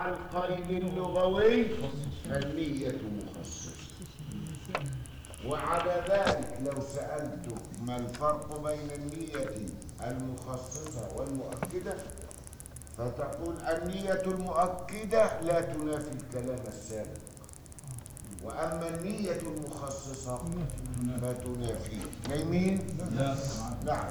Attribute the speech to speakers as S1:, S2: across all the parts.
S1: مع القيد اللغوي فالنية مخصصة وعلى ذلك لو سألتك ما الفرق بين النية المخصصة والمؤكدة فتقول النية المؤكدة لا تنافي الكلام السابق وأما النية المخصصة فتنافيه نايمين؟
S2: لا
S1: نعم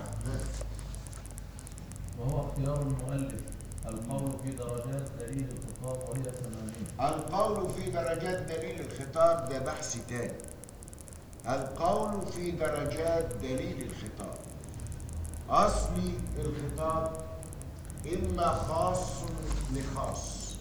S2: وهو اختيار المؤلف القول في درجات دليل الخطاب وهي ثمانين
S1: القول في درجات دليل الخطاب ده بحث تاني القول في درجات دليل الخطاب أصلي الخطاب إما خاص لخاص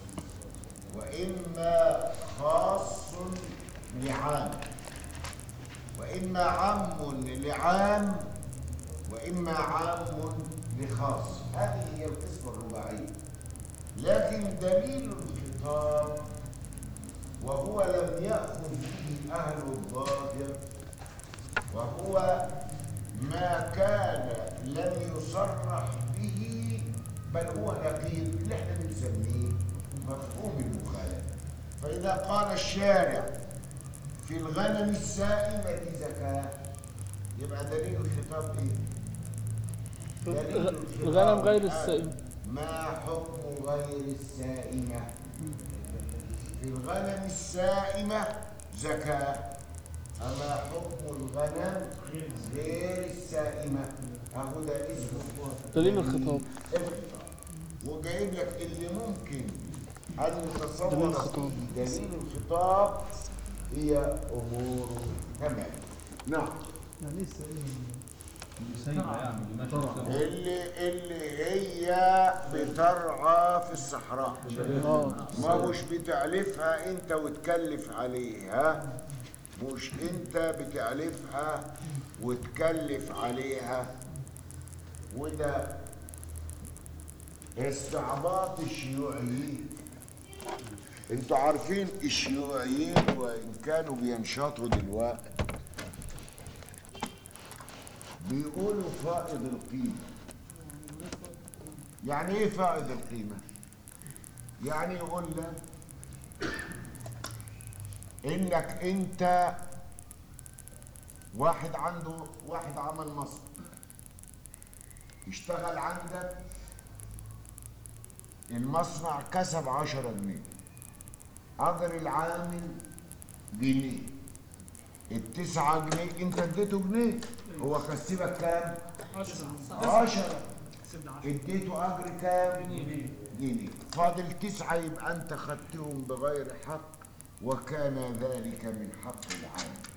S1: وإما خاص لعام وإما عام لعام وإما عام لخاص هذه هي القسمة الرباعية لكن دليل الخطاب وهو لم يأخذ به أهل الظاهر وهو ما كان لم يصرح به بل هو نقيض اللي احنا بنسميه مفهوم المخالفة فإذا قال الشارع في الغنم السائمة زكاة يبقى دليل الخطاب ايه؟ دليل الخطاب
S3: الغنم غير
S1: هذا.
S3: السائمة.
S1: ما حكم غير السائمة في الغنم السائمة زكاة أما حكم الغنم غير السائمة أهو ده اسمه
S3: دليل الخطاب.
S1: الخطاب وجايب لك اللي ممكن أن
S3: دليل
S1: يتصور
S3: الخطاب.
S1: فيه دليل الخطاب هي أمور تمام نعم
S4: يعني ايه السائل
S2: سيدة يعني اللي ماشي بسرعة.
S1: اللي اللي هي بترعى في الصحراء
S3: اه
S1: ما مش بتعلفها انت وتكلف عليها مش انت بتعلفها وتكلف عليها وده استعباط الشيوعيين انتوا عارفين الشيوعيين وان كانوا بينشطوا دلوقتي بيقولوا فائض القيمة يعني ايه فائض القيمة يعني يقول لك انك انت واحد عنده واحد عمل مصنع اشتغل عندك المصنع كسب عشرة جنيه أجر العامل جنيه التسعة جنيه انت اديته جنيه هو كسبك كام؟ عشرة اديته أجر كام؟ جنيه فاضل تسعة يبقى انت خدتهم بغير حق وكان ذلك من حق العامل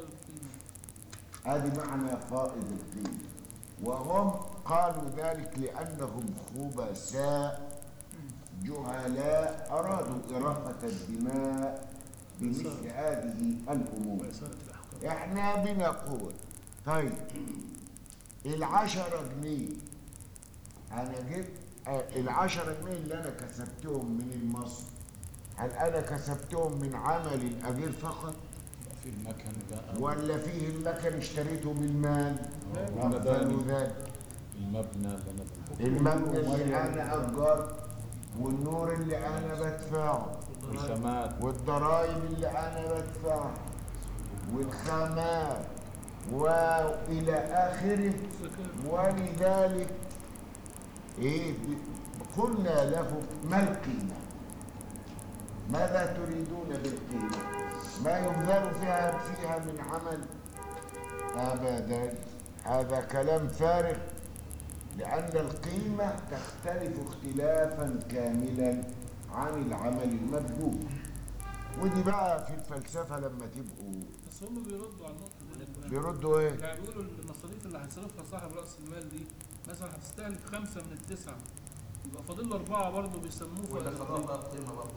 S1: ادي معنى فائض القيمة وهم قالوا ذلك لأنهم خبثاء جهلاء أرادوا إراقة الدماء بمثل هذه الأمور احنا بنقول طيب العشرة جنيه أنا جبت آه، العشرة جنيه اللي أنا كسبتهم من المصر هل أنا كسبتهم من عمل الأجير فقط؟
S5: في المكن بقى
S1: ولا فيه المكن اشتريته بالمال
S5: والمباني.
S1: أفضل ذلك
S5: المبنى اللي انا بنحطه
S1: المبنى اللي انا اجرت والنور اللي انا بدفعه
S5: والخامات
S1: والضرائب اللي انا بدفعها والخامات والى اخره ولذلك ايه ب- قلنا له ما القيمه ماذا تريدون بالقيمه ما يبذل فيها فيها من عمل ابدا هذا كلام فارغ لأن القيمة تختلف اختلافا كاملا عن العمل المبذول ودي بقى في الفلسفة لما تبقوا
S4: بس هم بيردوا على النقطة دي
S1: بيردوا ايه؟
S4: يعني بيقولوا المصاريف اللي هيصرفها صاحب رأس المال دي مثلا هتستهلك خمسة من التسعة يبقى فاضل له أربعة برضه بيسموه
S2: وده
S4: فائض
S2: خطاب
S4: القيمة.
S2: بقى القيمة برضه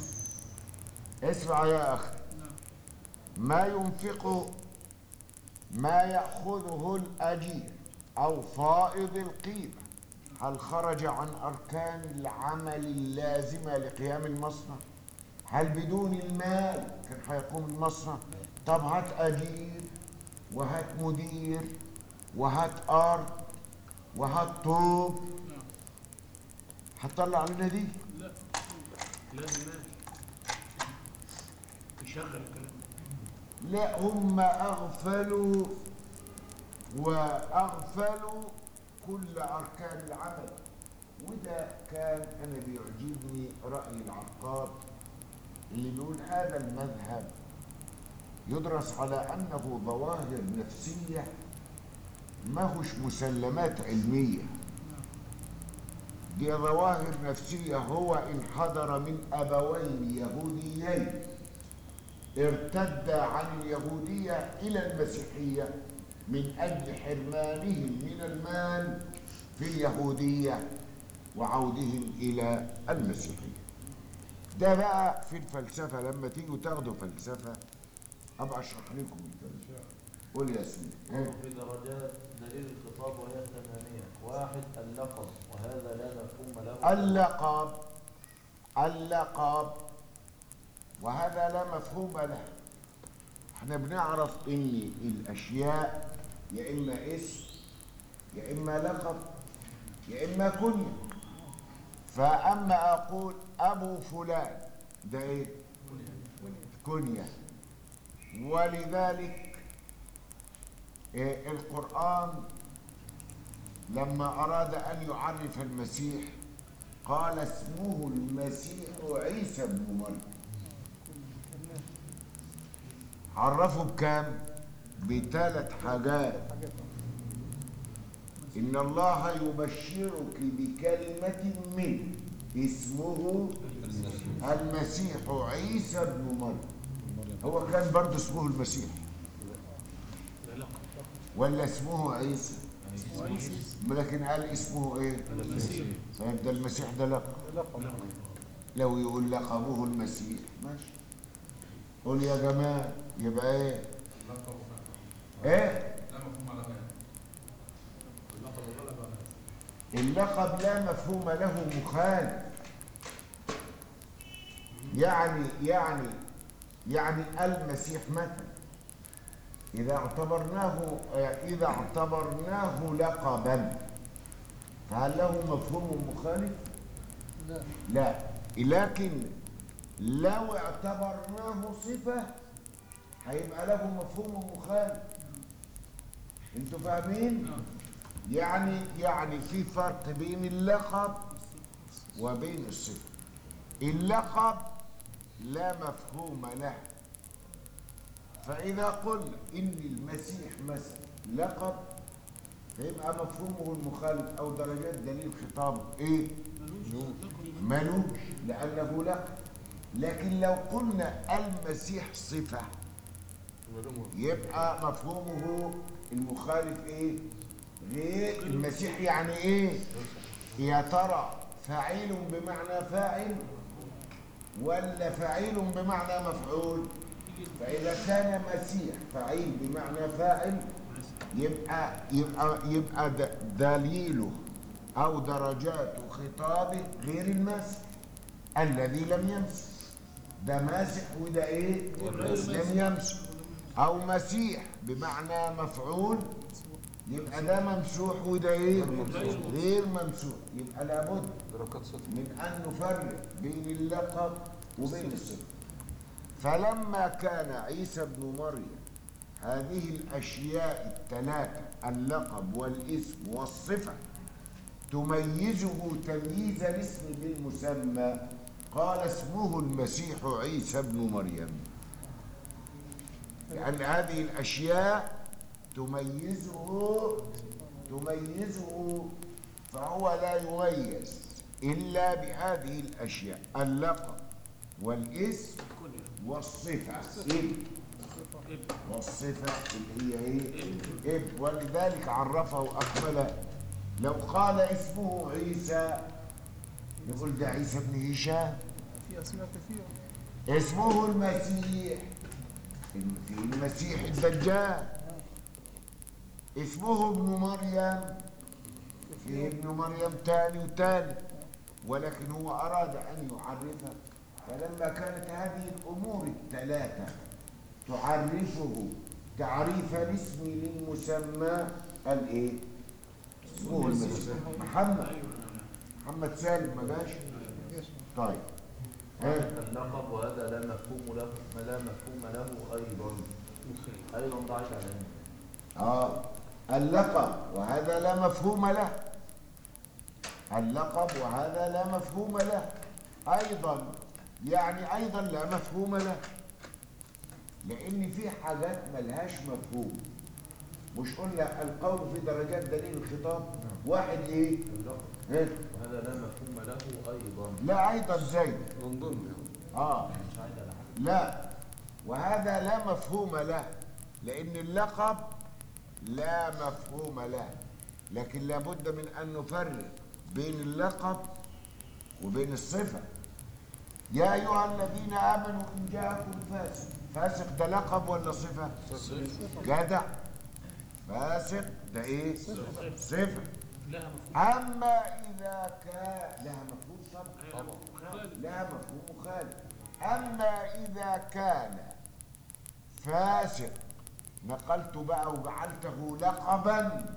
S1: اسمع يا أخي
S4: نعم
S1: ما ينفق ما يأخذه الأجير أو فائض القيمة هل خرج عن أركان العمل اللازمة لقيام المصنع؟ هل بدون المال كان هيقوم المصنع؟ طب هات أجير وهات مدير وهات أرض وهات طوب
S4: نعم
S1: هتطلع لنا دي؟
S4: لا لازم ماشي يشغل الكلام
S1: لا هم أغفلوا وأغفلوا كل أركان العمل وده كان أنا بيعجبني رأي العقاد اللي بيقول هذا المذهب يدرس على أنه ظواهر نفسية ما هوش مسلمات علمية دي ظواهر نفسية هو انحدر من أبوين يهوديين ارتد عن اليهودية إلى المسيحية من أجل حرمانهم من المال في اليهودية وعودهم إلى المسيحية ده بقى في الفلسفة لما تيجوا تاخدوا فلسفة أبقى أشرح لكم الفلسفة قول يا سيدي
S2: القول في درجات دليل الخطاب وهي ثمانية واحد اللقب وهذا لا مفهوم له
S1: اللقب اللقب وهذا لا مفهوم له احنا بنعرف ان الاشياء يا اما اسم يا اما لقب يا اما كنية فاما اقول ابو فلان ده ايه كنية ولذلك إيه القرآن لما أراد أن يعرف المسيح قال اسمه المسيح عيسى بن مريم عرفه بكام بثلاث حاجات إن الله يبشرك بكلمة منه اسمه المسيح عيسى بن مريم هو كان برضه اسمه المسيح ولا اسمه عيسى لكن قال اسمه ايه
S4: المسيح
S1: طيب ده المسيح ده لقب لو يقول لقبه المسيح ماشي قول يا جماعه يبقى ايه ايه اللقب لا مفهوم له مخالف يعني يعني يعني المسيح مثلا إذا اعتبرناه إذا اعتبرناه لقبا فهل له مفهوم مخالف؟
S4: لا
S1: لا لكن لو اعتبرناه صفة هيبقى له مفهوم مخالف انتوا فاهمين؟ يعني يعني في فرق بين اللقب وبين الصفة اللقب لا مفهوم له فإذا قلنا إن المسيح مثلا لقب فيبقى مفهومه المخالف أو درجات دليل خطابه إيه؟ ملوش لأنه لقب لكن لو قلنا المسيح صفة يبقى مفهومه المخالف إيه؟ غير المسيح يعني إيه؟ يا ترى فعيل بمعنى فاعل ولا فعيل بمعنى مفعول؟ فإذا كان مسيح فعيل بمعنى فاعل يبقى يبقى يبقى د- دليله أو درجات خطابه غير المسح الذي لم يمسح ده ماسح وده إيه؟ لم يمسح أو مسيح بمعنى مفعول يبقى ده ممسوح وده إيه؟ غير ممسوح يبقى لابد من أن نفرق بين اللقب وبين الصفة فلما كان عيسى بن مريم هذه الأشياء الثلاثة اللقب والاسم والصفة تميزه تمييز الاسم بالمسمى قال اسمه المسيح عيسى بن مريم لأن هذه الأشياء تميزه تميزه فهو لا يميز إلا بهذه الأشياء اللقب والاسم والصفة ابن والصفة اللي هي ايه ابن ولذلك عرفه وأكمله لو قال اسمه عيسى يقول ده عيسى بن هشام
S4: في اسماء كثيره
S1: اسمه المسيح في المسيح الدجال اسمه ابن مريم في ابن مريم تاني وتالت ولكن هو أراد أن يعرفه فلما كانت هذه الأمور الثلاثة تعرفه تعريف الاسم للمسمى قال إيه؟ اسمه المسيح محمد محمد سالم ما جاش طيب
S2: واحد اللقب وهذا لا مفهوم له ما لا مفهوم له أيضا أيضا ضعيف على هنا
S1: اه اللقب وهذا لا مفهوم له اللقب وهذا لا مفهوم له ايضا يعني ايضا لا مفهوم له لان في حاجات ملهاش مفهوم مش قلنا القول في درجات دليل الخطاب واحد ايه
S2: اللقب
S1: إيه؟
S2: وهذا لا مفهوم له أيضا
S1: لا ايضا زي
S3: من ضمن يعني
S1: اه
S2: مش عايز على حاجة
S1: لا وهذا لا مفهوم له لأن اللقب لا مفهوم له لكن لابد من أن نفرق بين اللقب وبين الصفة يا أيها الذين آمنوا إن جاءكم فاسق فاسق ده لقب ولا صفة؟ جدع فاسق ده إيه؟ صفة
S4: لها مفهوم
S1: أما إذا كان لها مفهوم طبعا
S4: خالد
S1: لا مفهوم مخالف أما إذا كان فاسق نقلت بقى وجعلته لقبا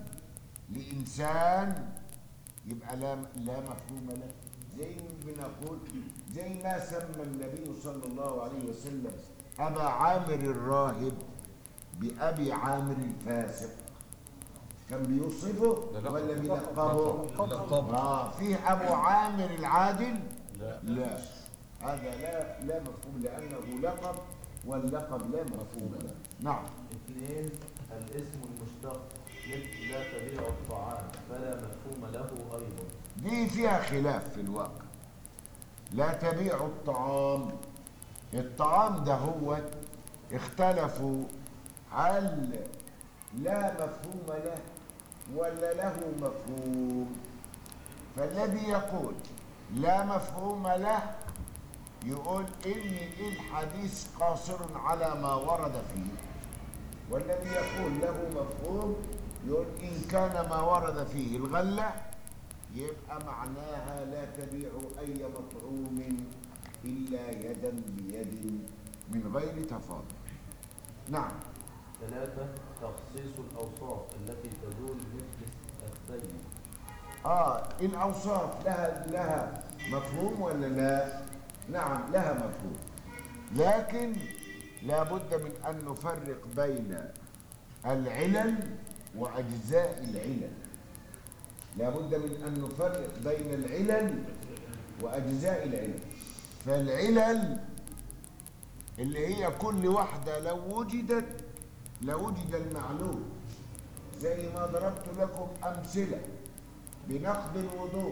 S1: لإنسان يبقى لا لا مفهوم له زي ما بنقول زي ما سمى النبي صلى الله عليه وسلم أبا عامر الراهب بأبي عامر الفاسق كان بيوصفه
S3: ده لقب.
S1: ولا بيلقبه؟
S3: لقب
S1: اه فيه ابو عامر العادل
S5: لا
S1: لا هذا لا لا مفهوم لانه لقب واللقب لا مفهوم له نعم
S2: اثنين الاسم المشتق مثل لا تبيع الطعام فلا مفهوم له أيضا
S1: دي فيها خلاف في الواقع لا تبيع الطعام الطعام ده هو اختلفوا هل لا مفهوم له ولا له مفهوم فالذي يقول لا مفهوم له يقول إن الحديث قاصر على ما ورد فيه والذي يقول له مفهوم يقول إن كان ما ورد فيه الغلة يبقى معناها لا تبيع أي مطعوم إلا يدا بيد من غير تفاضل نعم
S2: ثلاثة تخصيص الأوصاف التي تدل مثل الثيب
S1: آه الأوصاف لها لها مفهوم ولا لا؟ نعم لها مفهوم لكن لابد من أن نفرق بين العلل وأجزاء العلل لابد من أن نفرق بين العلل وأجزاء العلل فالعلل اللي هي كل واحدة لو وجدت لوجد المعلوم زي ما ضربت لكم أمثلة بنقض الوضوء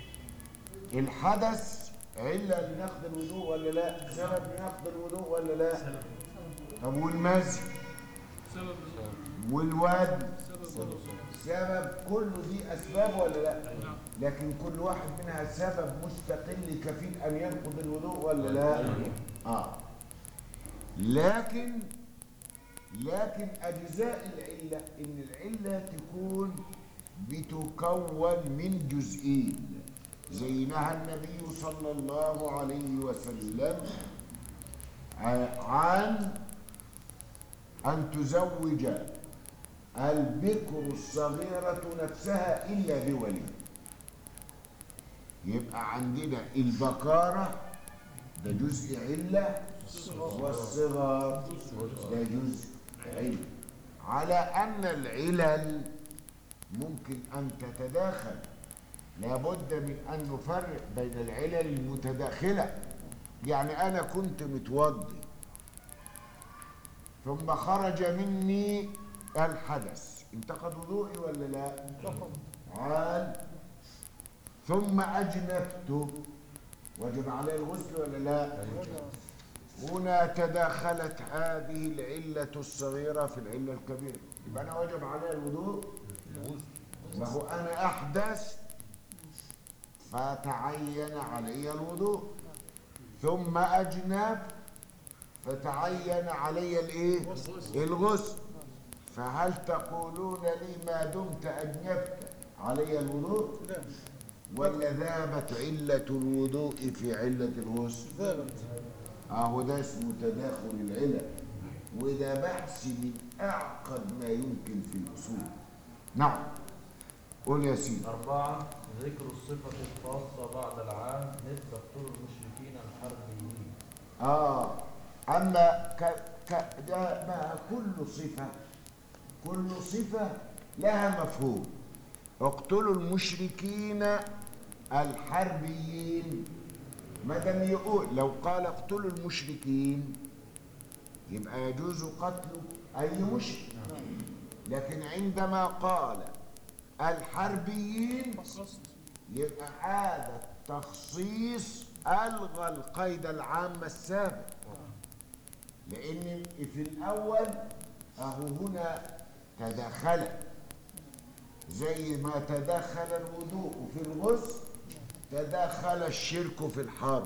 S1: الحدث علة لنقض الوضوء ولا لا سبب لنقض الوضوء ولا لا طب والمزي
S4: سبب
S1: والواد
S4: سبب
S1: سبب كل دي أسباب ولا لا
S4: نعم
S1: لكن كل واحد منها سبب مستقل كفيل أن ينقض الوضوء ولا لا آه لكن لكن أجزاء العلة إن العلة تكون بتكون من جزئين زي نهى النبي صلى الله عليه وسلم عن أن تزوج البكر الصغيرة نفسها إلا بولي يبقى عندنا البكارة ده جزء علة والصغر ده جزء علة على أن العلل ممكن أن تتداخل لابد من أن نفرق بين العلل المتداخلة يعني أنا كنت متوضي ثم خرج مني الحدث انتقد وضوئي ولا لا عال ثم أجنبت وجب عليه الغسل ولا لا هنا تداخلت هذه العلة الصغيرة في العلة الكبيرة يبقى أنا وجب علي الوضوء ما هو أنا أحدث فتعين علي الوضوء ثم أجنب فتعين علي الإيه؟ الغسل فهل تقولون لي ما دمت أجنبت علي الوضوء؟ ولا ذابت علة الوضوء في علة الغسل؟ اهو ده اسمه تداخل العلل وده بحث من اعقد ما يمكن في الاصول نعم قول يا سيدي
S2: أربعة ذكر الصفة الخاصة بعد العام مثل تقتل المشركين الحربيين
S1: اه اما ك... ك... ده بقى كل صفه كل صفه لها مفهوم اقتلوا المشركين الحربيين ما دام يقول لو قال اقتلوا المشركين يبقى يجوز قتل اي مشرك لكن عندما قال الحربيين
S4: خصص
S1: يبقى هذا التخصيص ألغى القيد العام السابق لأن في الأول أهو هنا تدخل زي ما تدخل الوضوء في الغسل تدخل الشرك في الحرب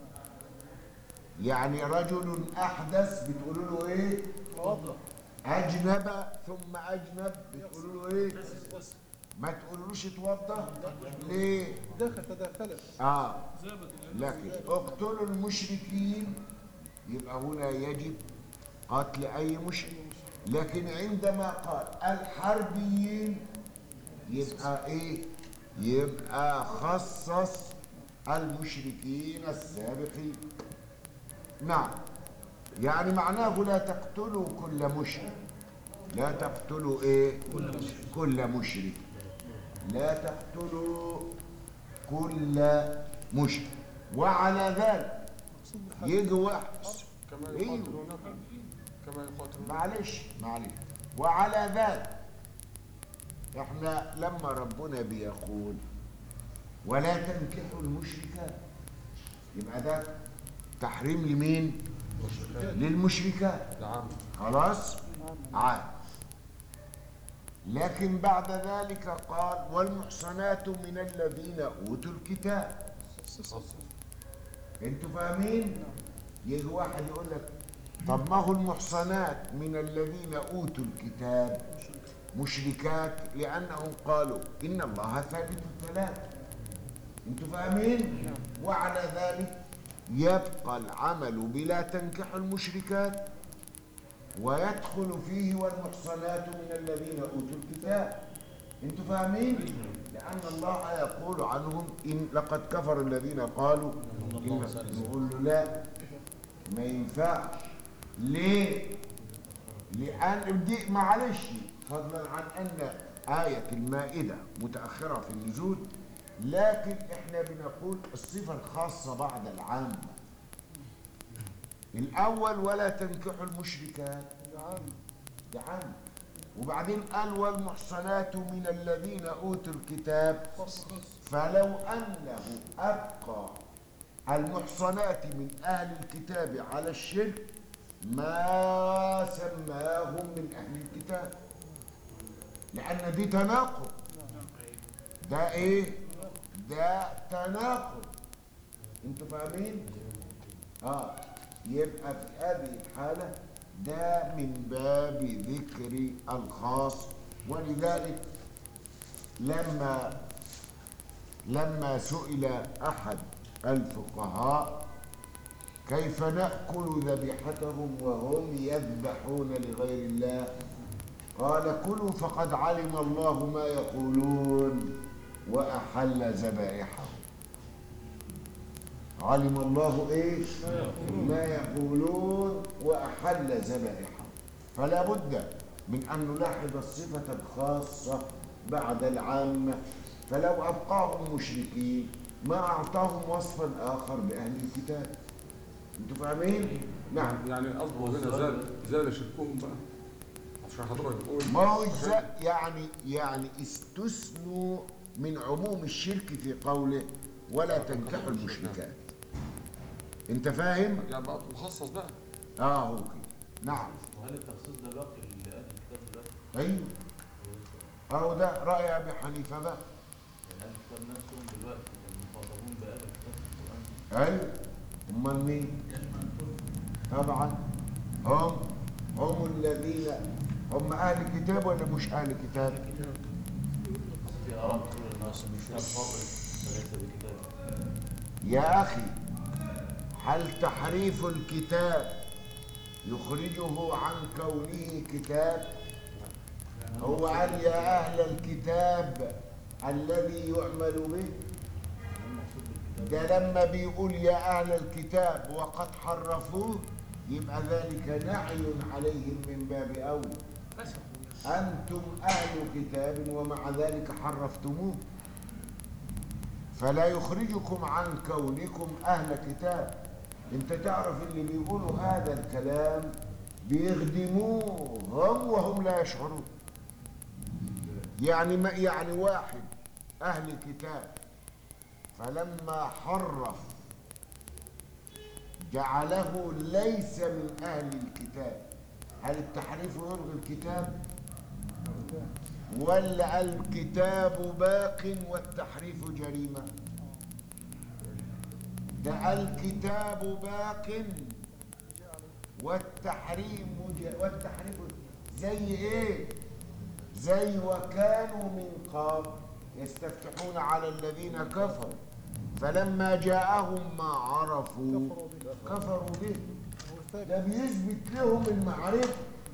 S1: يعني رجل أحدث بتقولوا له إيه
S4: توضأ
S1: أجنب ثم أجنب بتقولوا له إيه
S4: بس
S1: ما تقولوش اتوضى ليه
S3: دخل تدخلت
S1: اه
S4: ذهبت الأنفس
S1: لكن اقتلوا المشركين يبقى هنا يجب قتل اي مشرك لكن عندما قال الحربيين يبقى ايه يبقى خصص المشركين السابقين نعم يعني معناه لا تقتلوا كل مشرك لا تقتلوا ايه كل مشرك كل مشرك لا تقتلوا كل مشرك وعلى ذلك
S3: مقصود بالحرب
S1: يجي واحد
S3: كما
S1: أيوه.
S3: يقاتلونكم كما يقاتلون
S1: معلش معلش وعلى ذلك احنا لما ربنا بيقول ولا تنكحوا المشركات يبقى ده تحريم لمين للمشركات
S3: نعم
S1: خلاص عاد لكن بعد ذلك قال والمحصنات من الذين اوتوا الكتاب انتوا فاهمين يجي واحد يقول لك طب ما هو المحصنات من الذين اوتوا الكتاب مشركات لانهم قالوا ان الله ثالث ثلاثه انتوا فاهمين وعلى ذلك يبقى العمل بلا تنكح المشركات ويدخل فيه والمحصنات من الذين اوتوا الكتاب انتوا فاهمين لان الله يقول عنهم ان لقد كفر الذين قالوا إن نقول له لا ما ينفعش ليه لان دي معلش فضلا عن ان آية المائدة متأخرة في النزول لكن احنا بنقول الصفة الخاصة بعد العامة الأول ولا تنكحوا المشركات
S3: نعم
S1: ده عام وبعدين قال والمحصنات من الذين أوتوا الكتاب فلو أنه أبقى المحصنات من أهل الكتاب على الشرك ما سماهم من أهل الكتاب لأن دي تناقض ده إيه؟ ده تناقض انتوا فاهمين؟ اه يبقى في هذه الحالة ده من باب ذكر الخاص ولذلك لما لما سئل أحد الفقهاء كيف نأكل ذبيحتهم وهم يذبحون لغير الله قال كلوا فقد علم الله ما يقولون وأحل ذبائحهم علم الله ايه ما يقولون واحل ذبائحهم فلا بد من ان نلاحظ الصفه الخاصه بعد العامه فلو ابقاهم مشركين ما اعطاهم وصفا اخر باهل الكتاب انتوا فاهمين نعم
S3: يعني قصده هنا زال زال شركهم بقى عشان حضرتك بتقول
S1: ما هو إزاي- يعني يعني استثنوا من عموم الشرك في قوله ولا تنكحوا المشركات انت فاهم
S3: يعني بقى مخصص بقى
S1: اه هو كده نعم
S2: وهل التخصيص ده باقي لأهل الكتاب دلوقتي؟
S1: ايوه اهو ده راي ابي حنيفه بقى
S2: يعني أهل الكتاب نفسهم دلوقتي المخاطبون بأهل الكتاب في القرآن
S1: ايوه امال مين طبعا هم هم الذين هم اهل كتاب ولا مش اهل كتاب
S2: في آراء تقول إن الكتاب فاضل فليس بكتاب
S1: يا اخي هل تحريف الكتاب يخرجه عن كونه كتاب هو قال يا اهل الكتاب الذي يعمل به ده لما بيقول يا أهل الكتاب وقد حرفوه يبقى ذلك نعي عليهم من باب أولى
S4: فسقوا يعني
S1: أنتم أهل كتاب ومع ذلك حرفتموه فلا يخرجكم عن كونكم أهل كتاب أنت تعرف اللي بيقولوا هذا الكلام بيخدموه هم وهم لا يشعرون يعني ما يعني واحد أهل كتاب فلما حرف جعله ليس من أهل الكتاب هل التحريف يلغي الكتاب ولا الكتاب باق والتحريف جريمة ده الكتاب باق والتحريم ج- والتحريف زي ايه زي وكانوا من قبل يستفتحون على الذين كفروا فلما جاءهم ما عرفوا كفروا به ده بيثبت لهم المعرفة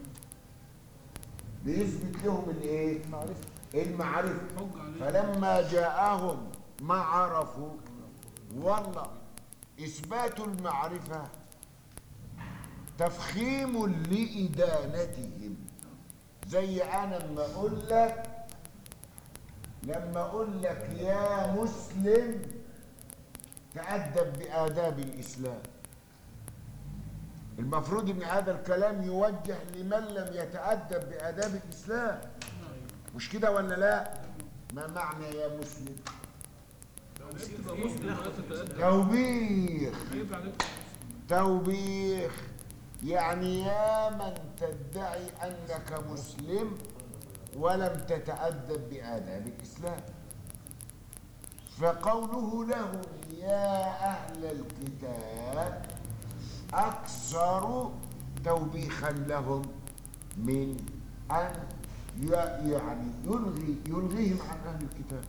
S1: بيثبت لهم الايه المعرفة
S4: حج عليه
S1: فلما جاءهم ما عرفوا والله إثبات المعرفة تفخيم لإدانتهم زي أنا لما أقول لك لما أقول لك يا مسلم تأدب بآداب الإسلام المفروض ان هذا الكلام يوجه لمن لم يتأدب بآداب الإسلام مش كده ولا لا ما معنى يا مسلم
S4: تبقى مسلم ولا تتأدب
S1: توبيخ
S4: هيبقى عليك
S1: توبيخ يعني يا من تدعي أنك مسلم ولم تتأدب بآداب الإسلام فقوله لهم يا أهل الكتاب أكثر توبيخا لهم من أن ي- يعني يلغي يلغيهم عن أهل الكتاب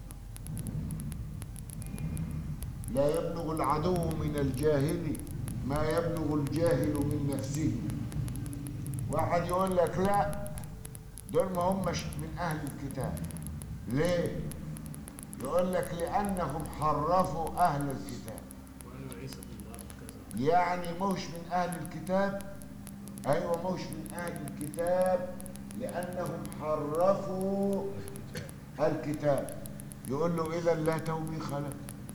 S1: لا يبلغ العدو من الجاهل ما يبلغ الجاهل من نفسه واحد يقول لك لا دول ما همش من أهل الكتاب ليه؟ يقول لك لأنهم حرفوا أهل الكتاب يعني مش من أهل الكتاب أيوة مش من أهل الكتاب لأنهم حرفوا الكتاب يقول له إذا لا توبيخ لك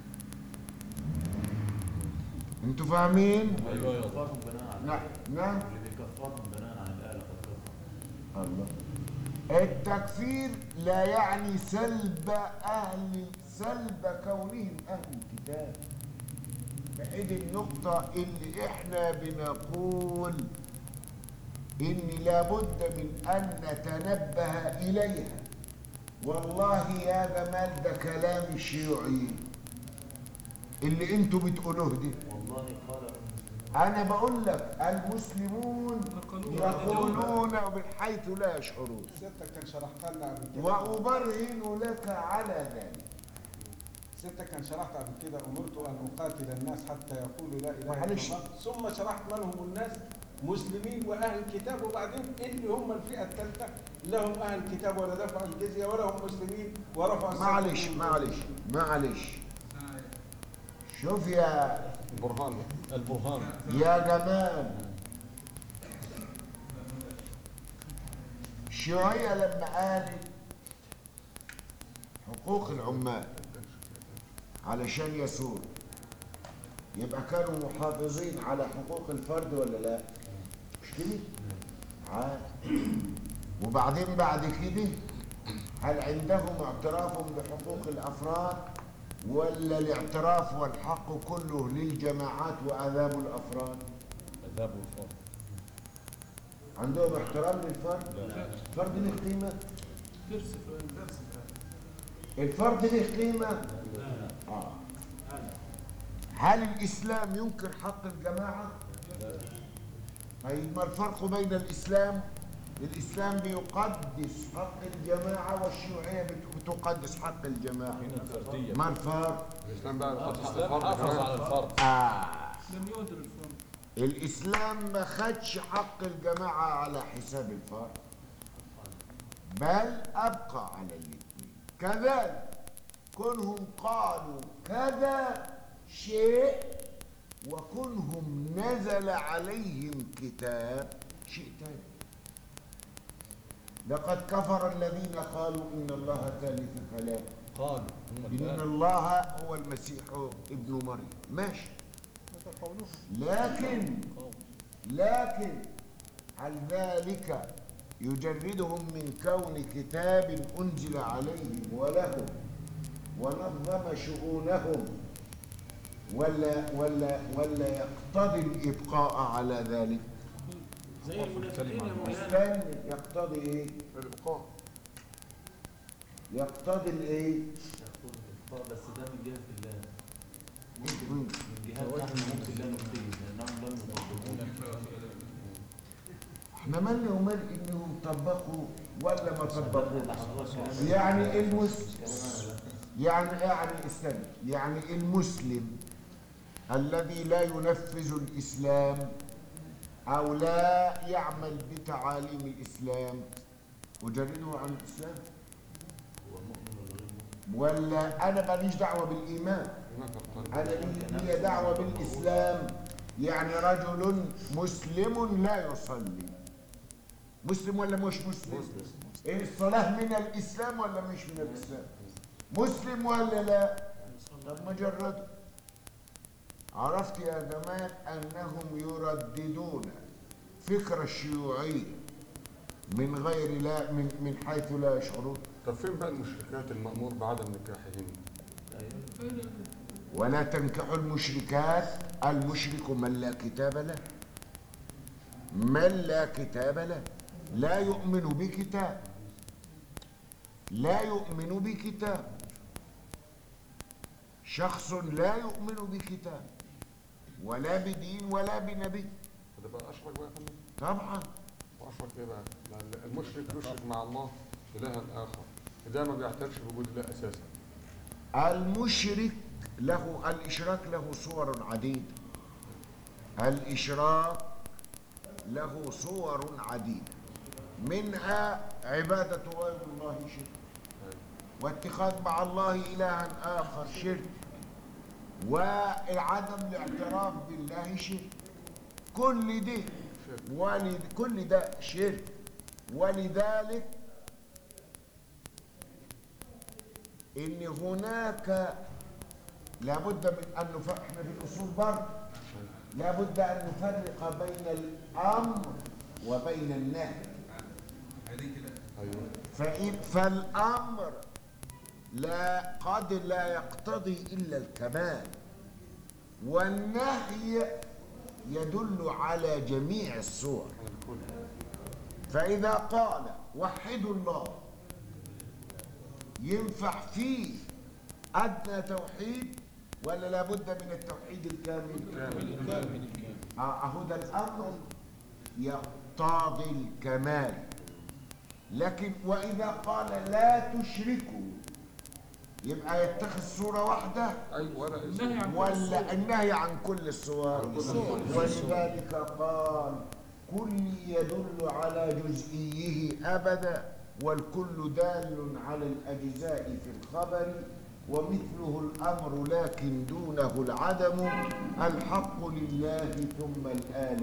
S1: انتوا فاهمين؟
S5: ايوه يا
S2: كفرهم بناء على
S1: نعم نعم
S2: اللي بيكفرهم بناء على الآلة قد كفر
S1: الله التكفير لا يعني سلب أهل سلب كونهم أهل الكتاب بعيد النقطة اللي احنا بنقول إن لابد من أن نتنبه إليها والله يا جمال ده كلام الشيوعي اللي انتوا بتقولوه ده
S2: والله قال المسلمون
S1: أنا بقول لك المسلمون يقولون بحيث لا يشعرون
S6: ستك كان شرحت لنا قبل كده
S1: وأبرهن لك على ذلك
S6: ستك كان شرحت قبل كده امرت ان اقاتل الناس حتى يقولوا لا اله الا
S1: معلش.
S6: الله ثم شرحت من هم الناس مسلمين واهل الكتاب وبعدين اللي هم الفئه الثالثه لهم اهل الكتاب ولا دفعوا الجزيه ولا هم مسلمين ورفعوا السيف
S1: معلش
S6: عنهم.
S1: معلش معلش شوف يا
S3: برهان
S5: البرهان
S1: يا جمال الشيوعية لما قالت حقوق العمال علشان يسود يبقى كانوا محافظين على حقوق الفرد ولا لا مش كده عادي وبعدين بعد كده هل عندهم اعتراف بحقوق الافراد ولا الاعتراف والحق كله للجماعات وآداب الافراد
S5: عذاب الفرد
S1: عندهم احترام للفرد
S5: لا
S1: الفرد له قيمه
S4: ترسف
S1: الفرد له قيمه اه هل الاسلام ينكر حق الجماعه
S5: لا
S1: طيب ما الفرق بين الاسلام الاسلام بيقدس حق الجماعه والشيوعيه بت- بتقدس حق الجماعه
S5: هنا الفردية
S1: ما الفرق
S3: الاسلام بقى يحط حق
S5: الإسلام
S3: الفرد
S5: حافظ على
S3: كمان
S5: الفرد
S1: آه.
S4: لم يهدر الفرد
S1: الإسلام ما خدش حق الجماعة على حساب الفرد بل أبقى على الاثنين كذلك كونهم قالوا كذا شيء وكونهم نزل عليهم كتاب شيء ثاني لقد كفر الذين قالوا ان الله ثالث ثلاثه
S5: قالوا هم اللي
S1: ان
S5: قالوا.
S1: الله هو المسيح ابن مريم ماشي لكن لكن هل ذلك يجردهم من كون كتاب انزل عليهم ولهم ونظم شؤونهم ولا ولا ولا يقتضي الابقاء على ذلك
S4: زي المنافقين يا مولانا
S1: استنى يقتضي ايه
S3: الإبقاء
S1: يقتضي الايه
S2: يقول الإخطاء بس ده من جهة الله
S1: مم.
S2: من جهة احنا ممكن لا نفتيه لأنهم لم يطبقوه
S1: احنا مالنا ومال انهم طبقوا ولا ما طبقوش
S2: كلام-
S1: يعني المس
S2: كلام
S1: يعني يعني استنى يعني المسلم الذي لا ينفذ الإسلام أو لا يعمل بتعاليم الإسلام أجرده عن الإسلام
S2: هو مؤمن ولا غير مؤمن
S1: ولا أنا ماليش دعوة بالإيمان
S3: هناك الطريق
S1: أنا لي لي دعوة بالإسلام يعني رجل مسلم لا يصلي مسلم ولا مش مسلم؟ إيه الصلاة من الإسلام ولا مش من الإسلام؟ مسلم ولا لا؟ طب ما جرده عرفت يا جماعة أنهم يرددون فكر الشيوعية من غير لا من من حيث لا يشعرون
S3: طب فين بقى المشركات المأمور بعدم نكاحهن؟
S2: أيوه
S1: ولا تنكحوا المشركات المشرك من لا كتاب له من لا كتاب له لا يؤمن بكتاب لا يؤمن بكتاب شخص لا يؤمن بكتاب ولا بدين ولا بنبي
S3: ده بقى أشرك بقى يا فندم؟
S1: طبعا
S3: وأشرك إيه بقى؟ لأن المشرك يشرك مع الله إلها آخر ده ما بيعترفش بوجود الله أساسا
S1: المشرك له الإشراك له صور عديدة الإشراك له صور عديدة منها عبادة غير الله شرك واتخاذ مع الله إلها آخر شرك وعدم الاعتراف بالله شرك كل ده ولد كل ده شرك ولذلك ان هناك لابد من ان نفرق احنا في الاصول برضه لابد ان نفرق بين الامر وبين النهي
S3: أيوه
S1: فإن فالامر لا قد لا يقتضي الا الكمال والنهي يدل على جميع الصور
S3: على الكل
S1: فإذا قال وحدوا الله ينفع فيه أدنى توحيد ولا لابد من التوحيد الكامل؟ آه، أهو ده الأمر يقتضي الكمال لكن وإذا قال لا تشركوا يبقى يتخذ صورة واحدة
S3: أيوه ولا
S4: النهي عن
S1: ولا النهي عن كل الصور ولذلك قال كل يدل على جزئيه أبدا والكل دال على الأجزاء في الخبر ومثله الأمر لكن دونه العدم الحق لله ثم الآن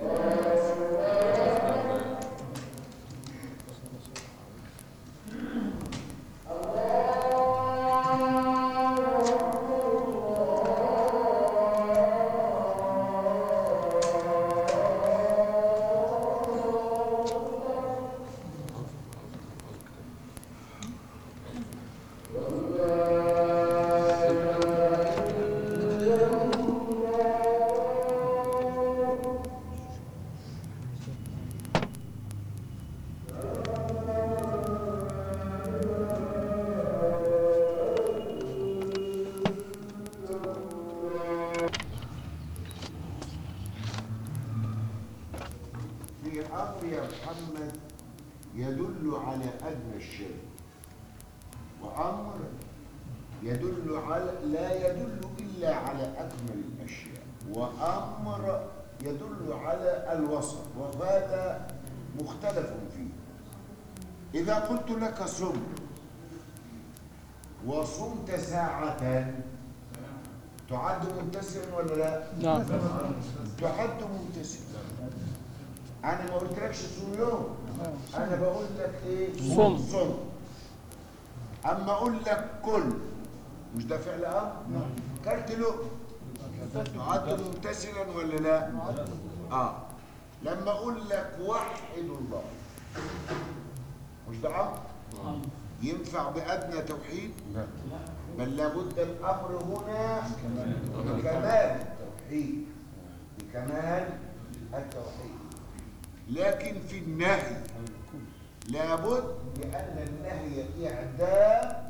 S1: في أمر يا محمد يدل على أدنى الشرك وأمر يدل على لا يدل إلا على أكمل الأشياء وأمر يدل على الوسط وهذا مختلف فيه إذا قلت لك صم وصمت ساعة تعد ممتثلا ولا لا؟
S4: نعم
S1: تعد ممتثلا انا ما قلتلكش صوم يوم انا بقول لك ايه
S4: صم.
S1: صم اما اقول لك كل مش ده فعل امر كلت له تعد ممتثلا ولا لا اه لما اقول لك وحد الله مش ده امر ينفع بادنى توحيد
S3: لا
S1: بل لابد الامر هنا بكمال التوحيد بكمال التوحيد لكن في النهي لابد لان النهي اعدام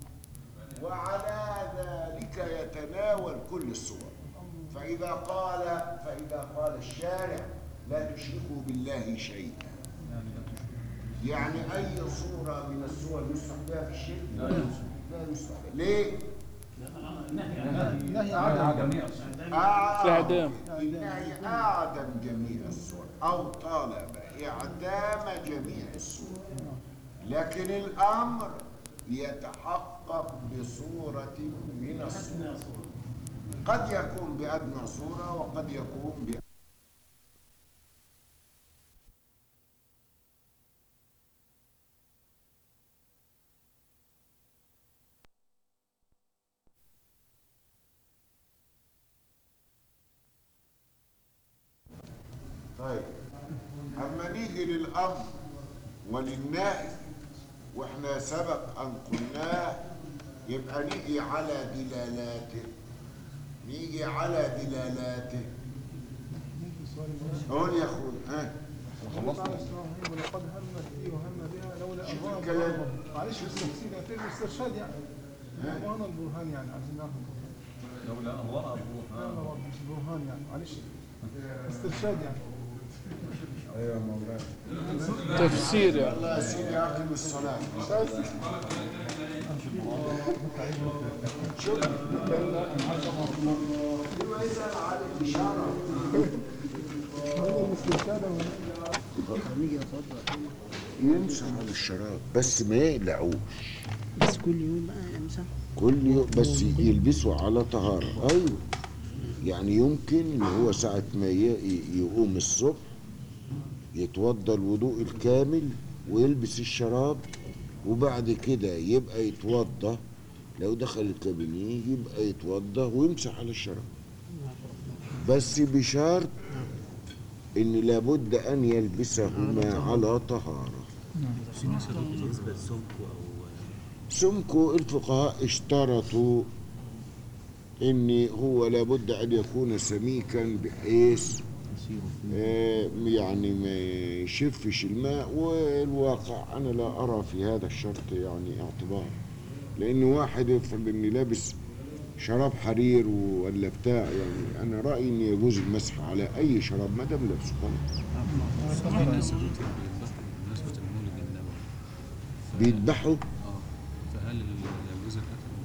S1: وعلى ذلك يتناول كل الصور فاذا قال فاذا قال الشارع لا تشركوا بالله شيئا يعني اي صوره من الصور يسمح بها في الشرك لا يسمح بها ليه
S7: نهي عدم
S1: أعدم
S4: إعدام.
S1: النهي أعدم جميع الصور أو طالب إعدام جميع الصور لكن الأمر يتحقق بصورة من الصور قد يكون بأدنى صورة وقد يكون ب طيب أما نيجي للأمر وللنهي وإحنا سبق أن قلناه يبقى نيجي على دلالاته نيجي على دلالاته قول يا أخوي ها
S3: خلصنا
S7: ولقد همت به وهم بها لولا
S1: شوف
S7: أن رأى
S1: الكلام.
S7: برهان. معلش التفسير في الاسترشاد يعني برهان البرهان يعني عايزين نعرف
S5: لولا أن رأى
S7: لا
S5: برهان
S7: لا مش برهان يعني معلش استرشاد يعني
S1: أيوة مولانا
S4: تفسير يعني
S1: الله يا سيدي أقم الصلاة شوف لما يسأل عن الإشارة
S7: الاسترشاد
S1: يمسح على الشراب بس ما يقلعوش
S8: بس كل يوم بقى امسح
S1: كل يوم بس يلبسوا على طهارة أيوة يعني يمكن إن هو ساعة ما ي- يقوم الصبح يتوضى الوضوء الكامل ويلبس الشراب وبعد كده يبقى يتوضى لو دخل الكابينيه يبقى يتوضى ويمسح على الشراب بس بشرط ان لابد ان يلبسهما على طهاره
S8: بالنسبه لسمكه او
S1: سمكو الفقهاء اشترطوا ان هو لابد ان يكون سميكا بحيث آه، يعني ما يشفش الماء والواقع انا لا ارى في هذا الشرط يعني اعتبار لان واحد يفرض اني لابس شراب حرير ولا بتاع يعني انا رايي ان يجوز المسح على اي شراب ما دام لابسه خلاص
S9: بمناسبة المولد النبوي
S1: بيذبحوا
S9: اه فهل الجوز الأكل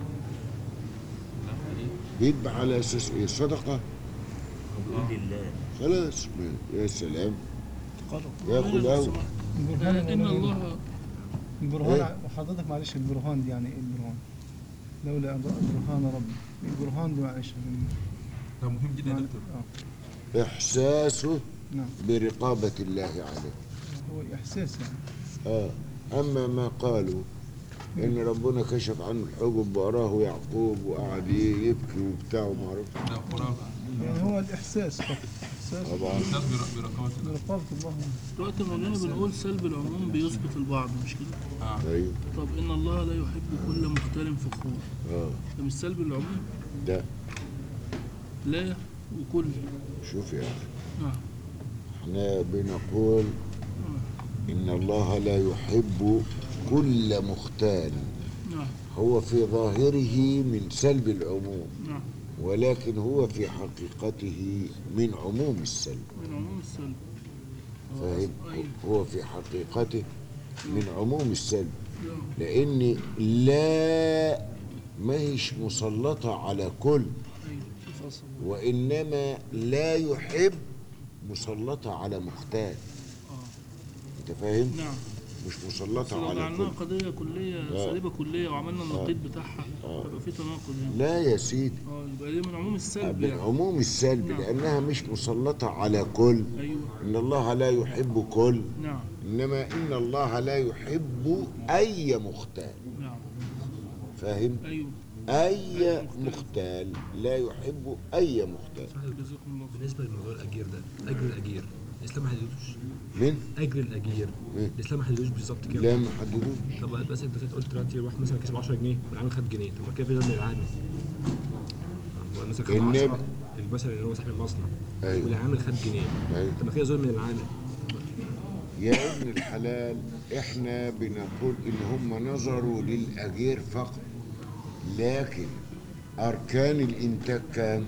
S9: لا حقيقي
S1: بيذبح على اساس ايه صدقه
S8: بإذن الله
S1: خلاص ما- يا سلام ياكل قوي
S7: البرهان
S4: ان الله
S7: البرهان وحضرتك معلش البرهان دي يعني ايه البرهان؟ لولا أن رأى برهان ربي البرهان دي معلش من-
S9: ده مهم جدا يا
S7: معنى-
S9: دكتور
S7: آه،
S1: احساسه
S7: نعم
S1: برقابه الله عليه
S7: هو إحساس يعني
S1: اه اما ما قالوا ان ربنا كشف عنه الحجب واراه يعقوب وقعد يبكي وبتاع وما اعرفش
S9: ده خرافة
S7: يعني هو الإحساس فقط إحساس
S1: طبعا
S9: الناس برقبة الله
S7: برقابة الله
S4: دلوقتي مولانا بنقول سلب العموم بيثبت البعض مش كده؟
S1: ايوه
S4: طب ان الله لا يحب كل مختال فخور
S1: اه
S4: ده مش سلب العموم
S1: ده
S4: لا وكل
S1: شوف يا اخي
S4: نعم
S1: احنا بنقول ان الله لا يحب كل مختال
S4: نعم
S1: هو في ظاهره من سلب العموم
S4: نعم
S1: ولكن هو في حقيقته من عموم السلب
S4: من عموم السلب
S1: فاهم
S4: أيوة.
S1: هو في حقيقته من عموم السلب
S4: نعم.
S1: لان لا ما هيش مسلطه على كل
S4: أيوة. فصل.
S1: وانما لا يحب مسلطه على مختال
S4: آه.
S1: انت فاهم
S4: نعم
S1: مش مسلطة
S4: لو
S1: على
S4: جعلناها
S1: كل
S4: قضية كلية
S1: آه.
S4: سالبة كلية وعملنا النقيض بتاعها يبقى في تناقض هنا
S1: لا يا سيدي
S4: اه يبقى دي من عموم السلب
S1: من
S4: يعني
S1: عموم السلب
S4: نعم.
S1: لأنها مش مسلطة على كل
S4: ايوه
S1: إن الله لا يحب كل
S4: نعم
S1: إنما إن الله لا يحب أي مختال
S4: نعم
S1: فاهم؟
S4: ايوه
S1: أي مختال لا يحب أي مختال
S4: جزاكم الله خير
S5: بالنسبه لموضوع الاجير ده اجر الاجير الاسلام ما حددوش
S1: من؟
S5: اجر الاجير
S1: مم.
S5: الاسلام ما حددوش بالظبط كده
S1: لا ما حددوش
S5: طب بس انت قلت دلوقتي واحد مثلا كسب 10 جنيه والعامل خد جنيه طب ما كده في ظلم العامل هو مثلا خد
S1: النبي-
S5: 10 مثلا اللي هو صاحب المصنع
S1: أيوة.
S5: والعامل خد جنيه
S1: أيوة.
S5: طب ما كده ظلم العامل
S1: يا ابن الحلال احنا بنقول ان هم نظروا للاجير فقط لكن اركان الانتاج كام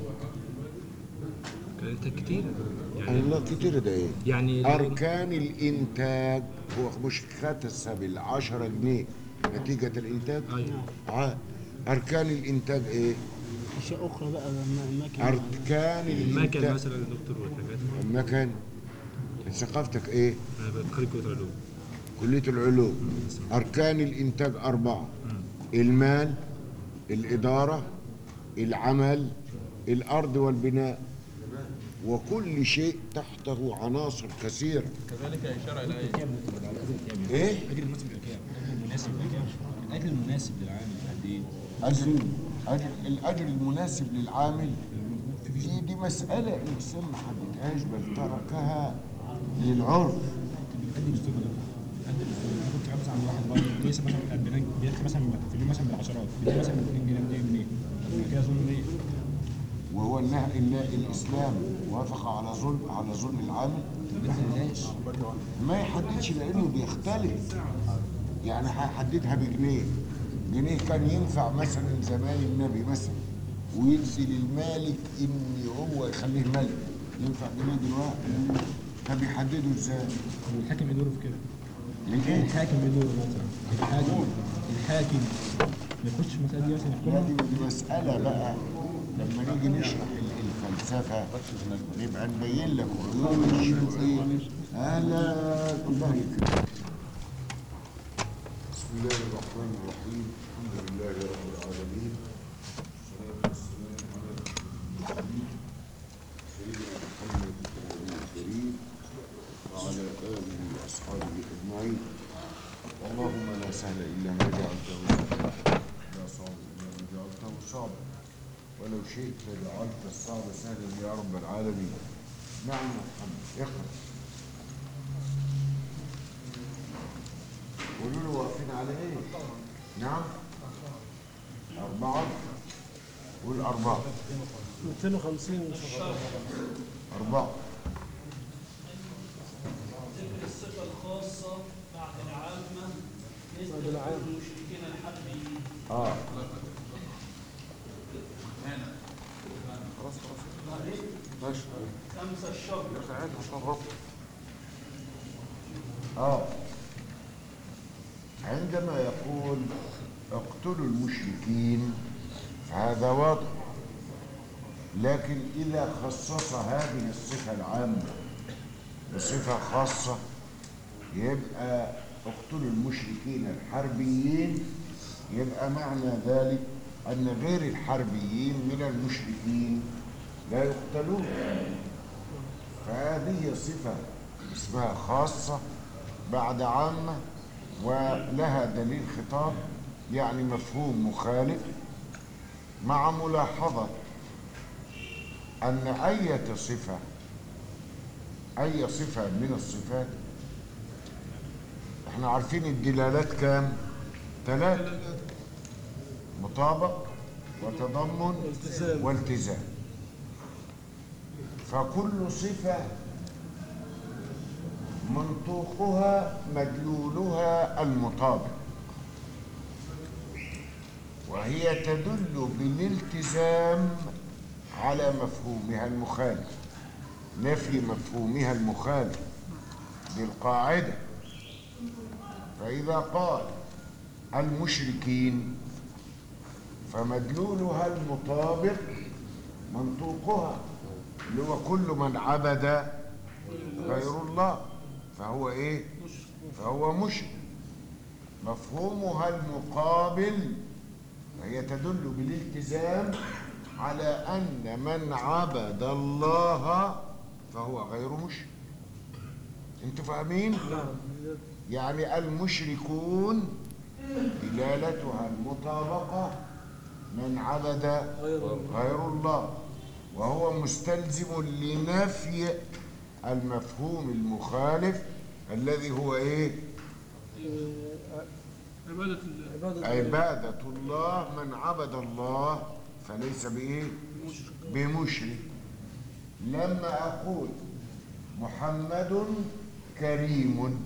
S5: كانت كتير يعني
S1: الله كتير ده ايه
S5: يعني
S1: اركان الانتاج هو مش اكتسب العشرة جنيه نتيجة الانتاج
S5: ايوه
S1: ع- اركان الانتاج ايه
S8: اشياء اخرى بقى المكن
S1: اركان
S5: المكن
S1: الانتاج
S5: مثلا يا دكتور والحاجات
S1: المكن ثقافتك ايه
S5: انا بخرج كليه العلوم
S1: كلية العلوم أركان الإنتاج أربعة المال الإدارة العمل الأرض والبناء وكل شيء تحته عناصر كثيرة
S9: كذلك إشارة إلى إيه؟
S1: إيه؟
S5: اجر المناسب لكام؟ اجر المناسب لكام؟ الاجر المناسب للعامل قد ايه؟
S1: أجر أجر الأجر المناسب للعامل دي دي مسألة الإنسان ما حددهاش بل تركها للعرف
S5: قد الاستوديو ده قد الاستوديو انا كنت مثلا عند واحد بره كيس مثلا البنان بيدخل مثلا في اليوم مثلا بالعشرات بيدخل مثلا 2 جنيه 2 جنيه طب كده ظلم ليه؟
S1: وهو إنها إن الإسلام وافق على ظلم على ظلم العامل
S5: ما حددهاش
S1: ما يحددش لانه بيختلف يعني هيحددها بجنيه جنيه كان ينفع مثلا زمان النبي مثلا وينزل المالك ان هو يخليه ملك ينفع جنيه دلوقتي طب يحدده ازاي؟
S5: والحاكم يدور في كده
S1: ليه؟
S5: الحاكم يدور مثلا الحاكم الحاكم ما يخش في المسألة دي مثلا
S1: لا
S5: يحكمها
S1: دي دي مسألة بقى لما نيجي نشرح ال- الفلسفة نبقى نبين لك علوم الشيوعية أهلا الله يكرمك بسم الله الرحمن الرحيم الحمد لله رب العالمين والصلاة والسلام على المرسلين سيدنا محمد النبي الكريم وعلى آله وأصحابه أجمعين اللهم لا سهل إلا ما جعلته سهلا لا صعب إلا ما جعلته صعبا ولو شئت لجعلت الصعب سهلا يا رب العالمين نعم يا محمد اقرأ قولوا له واقفين على ايه؟ نعم أربعة قول أربعة
S7: 250
S1: أربعة
S10: ذكر الصفة الخاصة بعد العامة
S7: بعد
S10: نسبة
S7: العامة.
S10: المشركين الحربيين
S1: آه
S3: خلاص خلاص ماشي
S10: خمسة الشر
S3: ساعات عشان ربط
S1: آه عندما يقول اقتلوا المشركين هذا واضح لكن إذا خصص هذه الصفة العامة بصفة خاصة يبقى اقتلوا المشركين الحربيين يبقى معنى ذلك أن غير الحربيين من المشركين لا يقتلون فهذه صفة اسمها خاصة بعد عامة ولها دليل خطاب يعني مفهوم مخالف مع ملاحظة أن أية صفة أي صفة من الصفات احنا عارفين الدلالات كام ثلاثة مطابق وتضمن
S7: والتزام.
S1: والتزام فكل صفة منطوقها مدلولها المطابق وهي تدل بالالتزام على مفهومها المخالف نفي مفهومها المخالف للقاعدة فإذا قال المشركين فمدلولها المطابق منطوقها اللي هو كل من عبد غير الله فهو ايه فهو مشرك مفهومها المقابل وهي تدل بالالتزام على أن من عبد الله فهو غير مشرك انتوا فاهمين؟ يعني المشركون دلالتها المطابقة من عبد غير الله وهو مستلزم لنفي المفهوم المخالف الذي هو ايه
S4: عبادة الله
S1: عبادة الله من عبد الله فليس بايه بمشرك لما اقول محمد كريم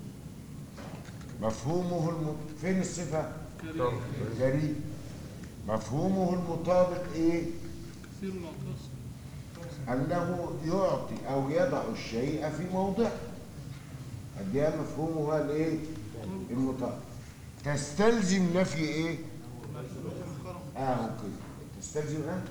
S1: مفهومه الم... فين الصفة
S4: كريم
S1: كريم مفهومه المطابق ايه
S4: كثير العطاس
S1: أنه يعطي أو يضع الشيء في موضعه ده مفهومها الإيه؟ المطابق تستلزم نفي إيه؟ آه كده تستلزم أن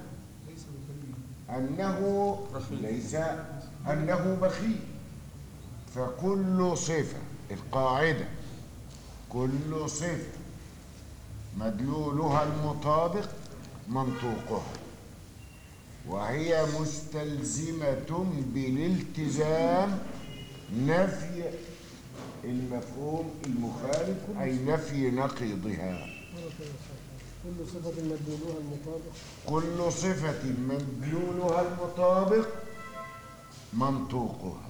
S1: أنه ليس أنه بخيل فكل صفة القاعدة كل صفة مدلولها المطابق منطوقها وهي مستلزمة بالالتزام نفي المفهوم المخالف أي نفي نقيضها
S8: كل صفة مدلولها المطابق
S1: كل صفة مدلولها المطابق منطوقها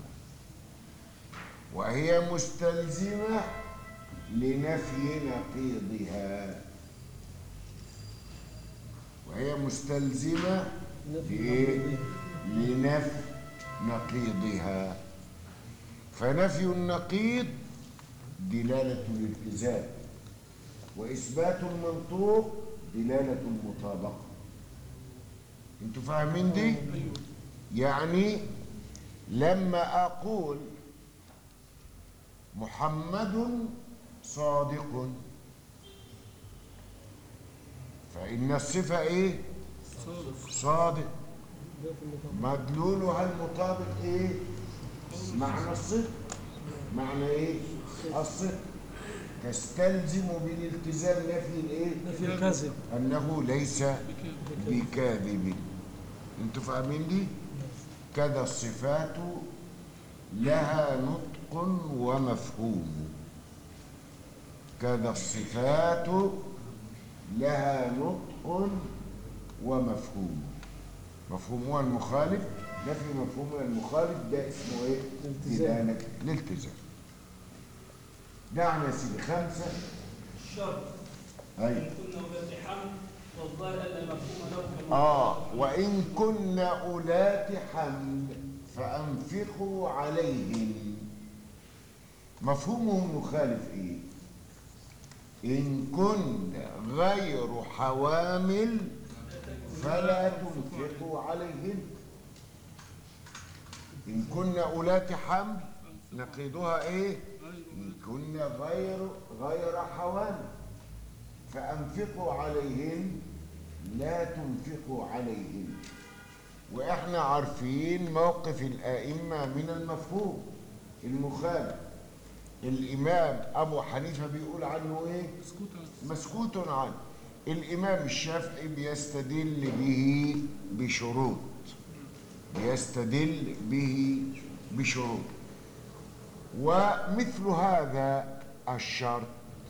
S1: وهي مستلزمة لنفي نقيضها وهي مستلزمة لإيه؟ لنفي نقيضها فنفي النقيض دلالة الالتزام وإثبات المنطوق دلالة المطابقة انتوا فاهمين دي؟ يعني لما أقول محمد صادق فإن الصفة إيه؟ صادق مدلولها المطابق إيه؟ معنى الصدق معنى إيه؟ الصدق تستلزم بالالتزام نفي الإيه؟
S8: نفي الكذب
S1: أنه ليس بكاذب انتوا فاهمين دي؟ كذا الصفات لها نطق ومفهوم كذا الصفات لها نطق ومفهوم مفهومها المخالف نفي مفهومها المخالف ده اسمه ايه؟ دلالة الالتزام دعنا يا سيدي خمسة
S10: الشرط
S1: أي
S10: إن كنا أولاد حمل والظاهر أن مفهوم له كما
S1: آه وإن كن أولات حمل فأنفقوا عليهن مفهومه المخالف إيه؟ إن كن غير حوامل فلا تنفقوا عليهن إن كن أولات حمل نقيضها إيه؟ إن كن غير غير حوامل فأنفقوا عليهن لا تنفقوا عليهن وإحنا عارفين موقف الآئمة من المفهوم المخالف الإمام أبو حنيفة بيقول عنه إيه؟
S4: اسكت عن
S1: مسكوت عنه الإمام الشافعي بيستدل به بشروط بيستدل به بشروط ومثل هذا الشرط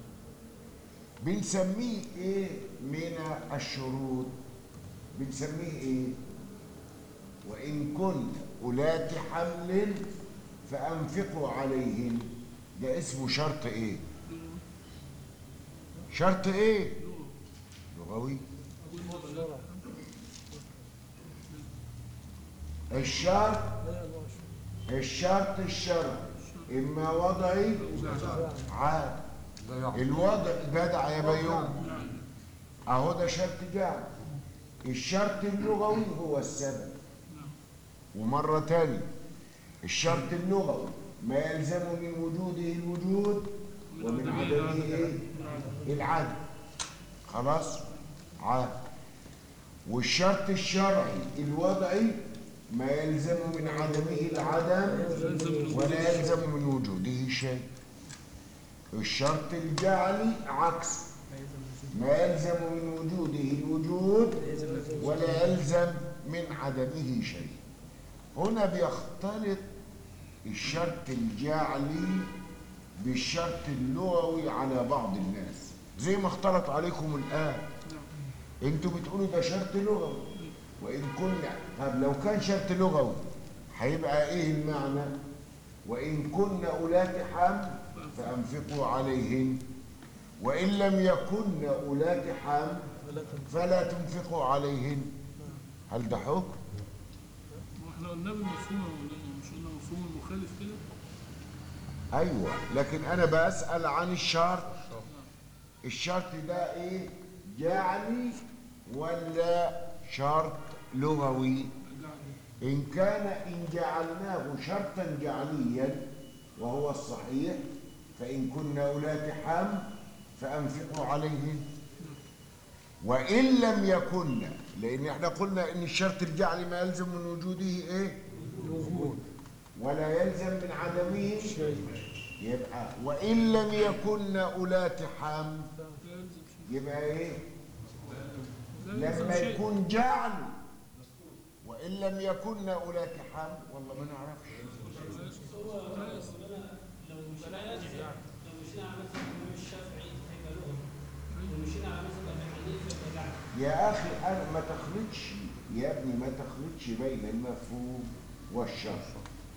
S1: بنسميه ايه من الشروط بنسميه ايه وان كن اولات حمل فانفقوا عليهن ده اسمه شرط ايه شرط ايه لغوي الشرط الشرط الشرعي اما وضعي عاد
S3: ده يعطي
S1: الوضع جدع يا بيوم اهو ده شرط جعل الشرط اللغوي هو السبب ومرة تانية الشرط اللغوي ما يلزم من وجوده الوجود ومن عدمه ايه؟ العدم خلاص عاد والشرط الشرعي الوضعي ما يلزم من عدمه العدم ولا يلزم من وجوده شيء الشرط الجعلي عكس ما يلزم من وجوده الوجود ولا يلزم من عدمه شيء هنا بيختلط الشرط الجعلي بالشرط اللغوي على بعض الناس زي ما اختلط عليكم الآن انتوا بتقولوا ده شرط لغوي وإن كنا طب لو كان شرط لغوي هيبقى ايه المعنى وإن كن أولات حمل فأنفقوا عليهن وإن لم يكن أولات حمل فلا تنفقوا عليهن هل ده حكم؟
S4: واحنا قلنا بالمفهوم يا مولانا مش قلنا مفهوم المخالف كده
S1: أيوة لكن أنا بسأل عن الشرط الشرط ده إيه؟ جعلي ولا شرط لغوي؟ إن كان إن جعلناه شرطا جعليا وهو الصحيح فإن كن أولات حمل فأنفقوا عليهن وإن لم يكن لأن احنا قلنا إن الشرط الجعلي ما يلزم من وجوده إيه؟ ولا يلزم من عدمه يبقى وإن لم يكن أولات حمل
S4: لا يلزم شيء
S1: يبقى إيه؟
S4: لا يلزم
S1: لما
S4: شيء
S1: يكون جعل وإن لم يكن أولات حمل والله ما نعرفش
S10: هو مولانا لو مشينا على لو مشينا على مثلا الإمام الشافعي هيبقى لغة لو مشينا على مثلا أبي حنيفة يبقى جعل
S1: يا أخي أنا ما تخلطش يا ابني ما تخلطش بين المفهوم والشرط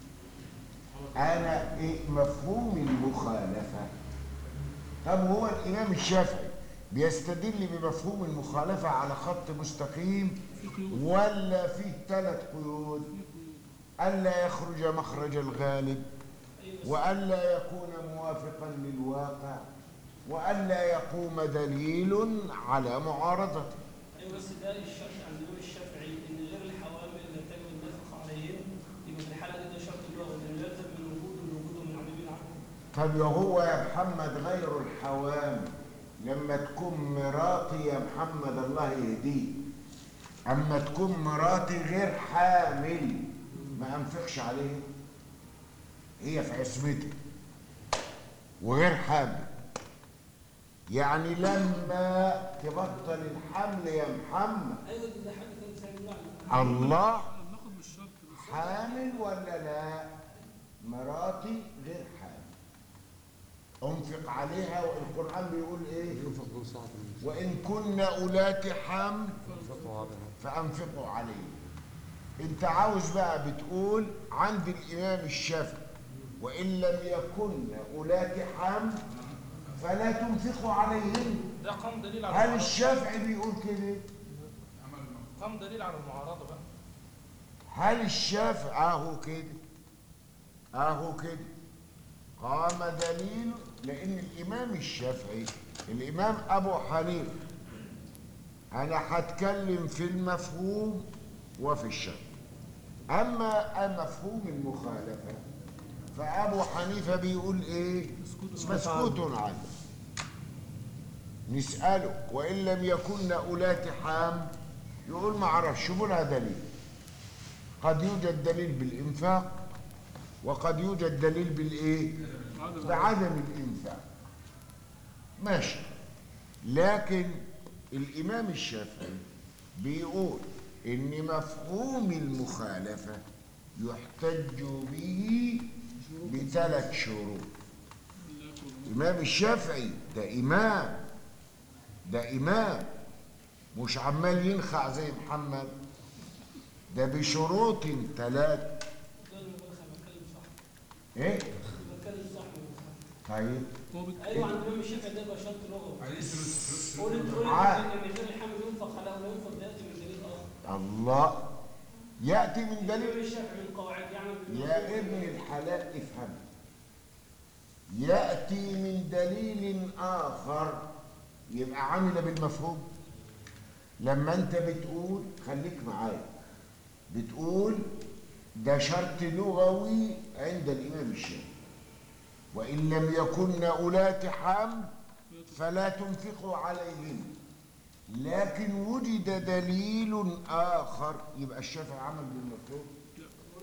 S1: أنا إيه مفهوم المخالفة طب هو الإمام الشافعي بيستدل بمفهوم المخالفة على خط مستقيم
S4: في قيود
S1: ولا فيه ثلاث قيود
S4: في قيود
S1: ألا يخرج مخرج الغالب وألا يكون موافقا للواقع وألا يقوم دليل على معارضته
S10: أيوة بس ده الشرط عند الإمام الشافعي إن غير الحوامل اللي تجب النفقة عليهم يبقى في الحالة دي ده شرط اللغة لأنه يلزم من وجود الوجود ومن عدم العدم
S1: طب يا هو يا محمد غير الحوامل لما تكون مراتي يا محمد الله يهديك أما تكون مراتي غير حامل ما أنفقش عليها هي في عصمتي وغير حامل يعني لما تبطل الحمل يا محمد
S10: أيوة ده حاجة تانية ثاني معنى
S1: الله
S4: احنا بناخد بالشرط بس
S1: حامل ولا لا مراتي غير حامل انفق عليها والقرآن بيقول ايه
S3: ينفق ذو ساعة من
S1: وإن كن أولات حمل
S3: ينفقوا عليها
S1: فأنفقوا عليه انت عاوز بقى بتقول عند الإمام الشافعي وإن لم يكن أولات حمل فلا تنفقوا عليهن
S4: ده قام دليل على
S1: هل
S4: المعارضة
S1: الشافعي بيقول كده
S4: قام دليل على المعارضة بقى
S1: هل الشافعي اهو كده اهو كده قام دليل لان الامام الشافعي الامام ابو حنيفه انا هتكلم في المفهوم وفي الشرط اما مفهوم المخالفه فابو حنيفه بيقول ايه مسكوت عنه نساله وان لم يكن اولات حام يقول ما اعرفش شوفوا لها دليل قد يوجد دليل بالإنفاق وقد يوجد دليل بالإيه؟
S4: عدم
S1: بعدم الإنفاق ماشي لكن الإمام الشافعي بيقول إن مفهوم المخالفة يحتج به بثلاث شروط الإمام الشافعي ده إمام ده إمام مش عمال ينخع زي محمد ده بشروط ثلاث
S10: ده اللي بقول لك بتكلم صح
S1: ايه
S10: بتكلم صح
S1: طيب
S4: هو بت...
S10: أيوة عند الإمام الشافعي ده يبقى شرط لغوي قول قول
S1: عاد.
S10: إن غير الحمل ينفق على ولا ينفق ده يأتي من دليل آخر
S1: الله ياتي من
S10: الإمام
S1: دليل
S10: الشافعي من قواعد يعمل بالمفهوم.
S1: يا ابن الحلال افهم ياتي من دليل اخر يبقى عامل بالمفهوم لما انت بتقول خليك معايا بتقول ده شرط لغوي عند الامام الشافعي وان لم يكن اولات حمل فلا تنفقوا عليهن لكن وجد دليل اخر يبقى الشافعي عمل بالمفهوم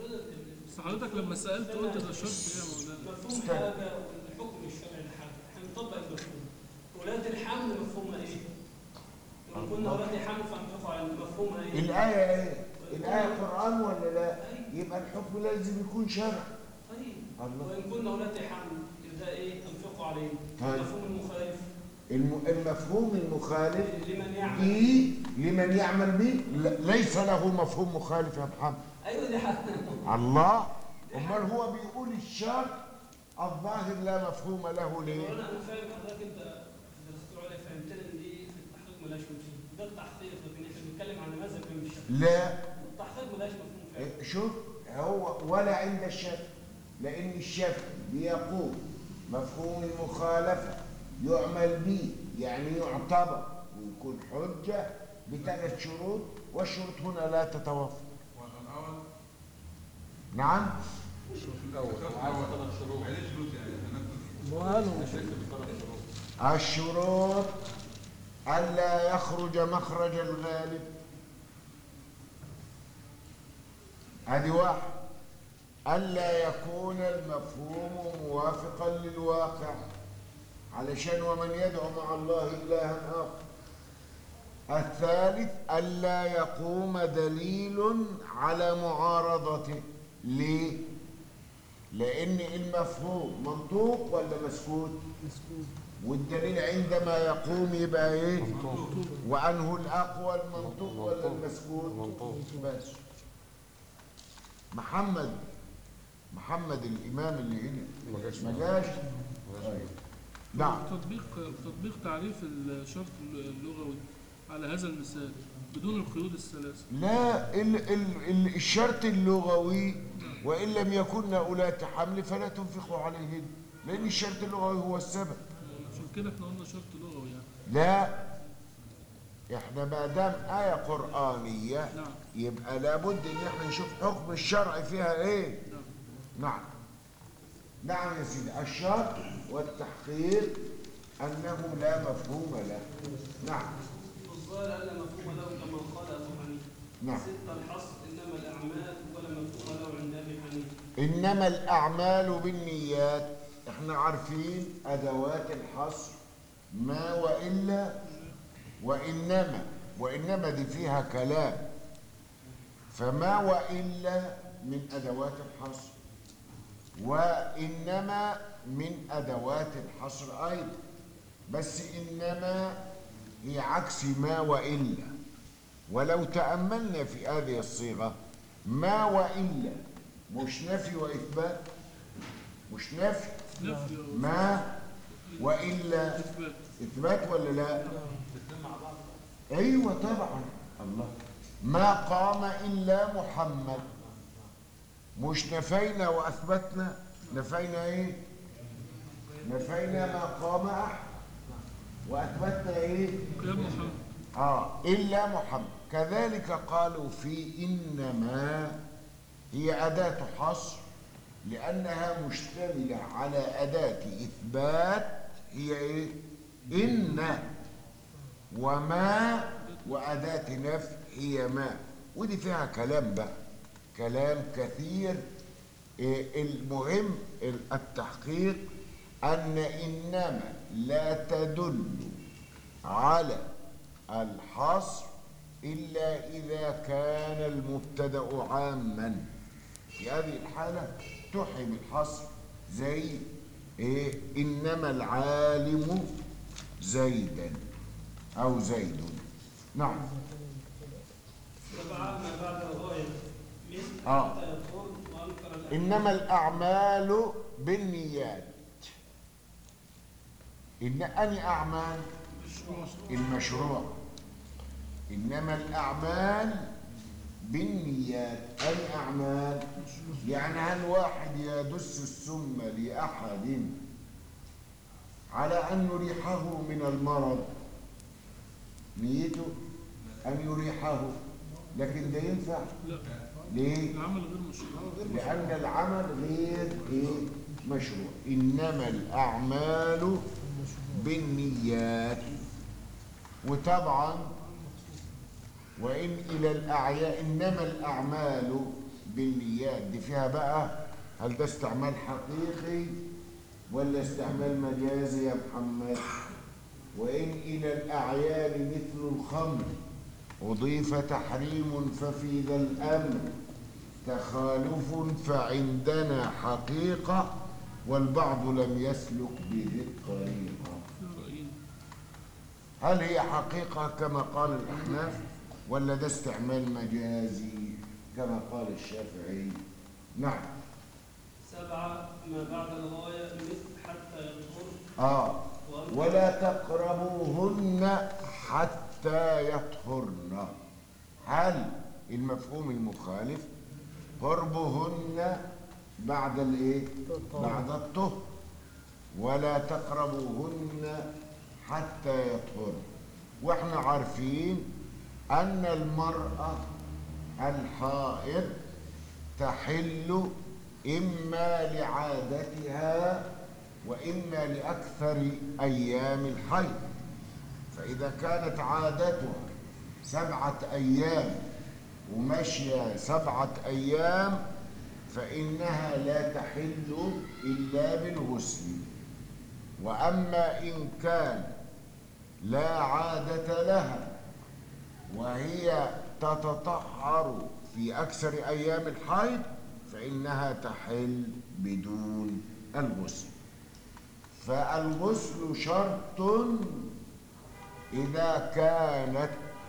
S4: بس حضرتك لما سألت قلت ده شرط ايه يا مولانا؟
S10: مفهوم حاجة والحكم الشرعي لحاجة بنطبق المفهوم ولاة الحمل مفهومها ايه؟ وان كنا ولاد حمل فانفقوا على مفهومها ايه؟
S1: الآية ايه؟ الآية قرآن ولا لا؟ يبقى الحكم لازم يكون شرع
S10: طيب
S1: الله
S10: وان كنا ولاد حمل ده ايه؟ انفقوا عليه
S1: طيب.
S10: المفهوم المخالف
S1: الم- المفهوم المخالف
S10: لمن يعمل
S1: به لمن يعمل به ل- ليس له مفهوم مخالف يا محمد
S10: ايوه دي حق
S1: الله امال هو بيقول الشرط الظاهر لا مفهوم له ليه
S10: انا انا فاهم حضرتك انت في دراسات العليا فهمتني ان دي في التحقيق ملهاش مفهوم ده التحقيق لكن احنا بنتكلم عن مذهب الامام الشافعي
S1: لا
S10: التحقيق ملهاش مفهوم فعلا
S1: إيه، شوف هو ولا عند الشافعي لان الشافعي بيقول مفهوم المخالفه يعمل به يعني يعتبر ويكون حجه بثلاث شروط والشروط هنا لا تتوافر نعم
S3: الشروط الأول عايز ثلاث شروط
S8: وقالوا
S1: الشروط ألا يخرج مخرج الغالب هذه واحد ألا يكون المفهوم موافقا للواقع علشان ومن يدعو مع الله إلها آخر الثالث ألا يقوم دليل على معارضته ليه؟ لأن المفهوم منطوق ولا مسكوت؟ والدليل عندما يقوم يبقى ايه وانه الاقوى المنطوق ولا المسكوت
S3: منطوق.
S1: بس محمد محمد الامام اللي هنا
S3: ما جاش
S1: ما جاش طيب. نعم
S4: تطبيق تطبيق تعريف الشرط اللغوي على هذا المثال بدون القيود الثلاثة
S1: لا ال ال ال الشرط اللغوي وان لم يكن اولاة حمل فلا تنفقوا عليهن لان الشرط اللغوي هو السبب
S4: عشان كده احنا قلنا شرط لغوي يعني
S1: لا احنا ما دام آية قرآنية
S4: نعم
S1: يبقى لابد ان احنا نشوف حكم الشرع فيها ايه
S4: نعم
S1: نعم نعم يا سيدي الشرط والتحقيق انه لا مفهوم له نعم
S10: الظاهر ألا مفهوم له كما قال أبو حنيفة
S1: نعم
S10: ستة الحصر إنما الأعمال ولا مفهوم له عند أبي حنيفة
S1: انما الاعمال بالنيات احنا عارفين ادوات الحصر ما والا وانما وانما دي فيها كلام فما والا من ادوات الحصر وانما من ادوات الحصر ايضا بس انما هي عكس ما والا ولو تاملنا في هذه الصيغه ما والا مش نفي واثبات مش نفي
S4: نفي
S1: ما والا
S4: إثبات
S1: اثبات ولا لا ايوه طبعا الله ما قام الا محمد مش نفينا واثبتنا نفينا ايه نفينا ما قام احد واثبتنا ايه
S4: قيام محمد
S1: آه إلا محمد كذلك قالوا في إنما هي أداة حصر لأنها مشتملة على أداة إثبات هي إيه؟ إن وما وأداة نفي هي ما ودي فيها كلام بقى كلام كثير إيه المهم التحقيق أن إنما لا تدل على الحصر إلا إذا كان المبتدأ عاما في هذه الحالة تحرم الحصر زي إيه إنما العالم زيدا أو زيد نعم
S10: سبعة ما بعد الغاية مثل
S1: آه.
S10: حتى يدخل وأنكر الأعمال
S1: إنما الأعمال بالنيات إن أني أعمال المشروع إنما الأعمال بالنيات أي أعمال يعني هل واحد يدس السم لأحد على أن يريحه من المرض نيته أن يريحه لكن ده ينفع
S4: لا
S1: ليه؟
S4: العمل غير مشروع
S1: لأن العمل غير إيه؟ مشروع إنما الأعمال بالنيات وطبعا وإن إلى الأعياء إنما الأعمال بالنيات دي فيها بقى هل ده استعمال حقيقي ولا استعمال مجازي يا محمد وإن إلى الأعيان مثل الخمر أضيف تحريم ففي ذا الأمر تخالف فعندنا حقيقة والبعض لم يسلك به الطريقة هل هي حقيقة كما قال الأحناف ولا ده استعمال مجازي كما قال الشافعي نعم
S10: سبعة ما بعد الغاية مثل حتى يطهر
S1: آه ولا تقربوهن حتى يطهرن هل المفهوم المخالف قربهن بعد الايه بعد الطهر ولا تقربوهن حتى يطهرن واحنا عارفين ان المرأة الحائض تحل اما لعادتها وإما لأكثر أيام الحيض فإذا كانت عادتها سبعة أيام وماشية سبعة أيام فإنها لا تحل إلا بالغسل وأما إن كان لا عادة لها وهي تتطهر في أكثر أيام الحيض فإنها تحل بدون الغسل فالغسل شرط إذا كانت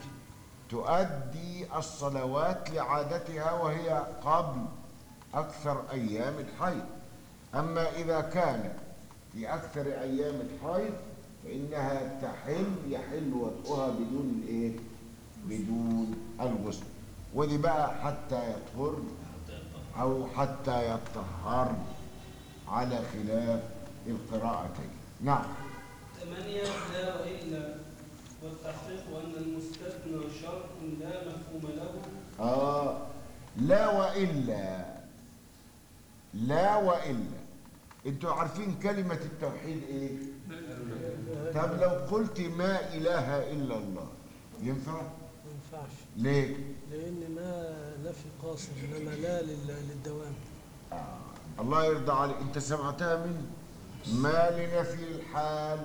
S1: تؤدي الصلوات لعادتها وهي قبل أكثر أيام الحيض أما إذا كانت في أكثر أيام الحيض فإنها تحل يحل وطئها بدون الإيه؟ بدون الغسل ودي بقى حتى يطهر أو حتى يطهر على خلاف القراءتين نعم
S10: ثمانية لا وإلا والتحقيق أن المستثنى شرط لا مفهوم له
S1: آه لا وإلا لا وإلا انتوا عارفين كلمة التوحيد ايه طب لو قلت ما إله إلا الله ينفع
S11: ما ينفعش
S1: ليه
S11: لأن ما نفي قاصر إنما لا لل- للدوام
S1: الله يرضى عليك انت سمعتها مني ما لنفي الحال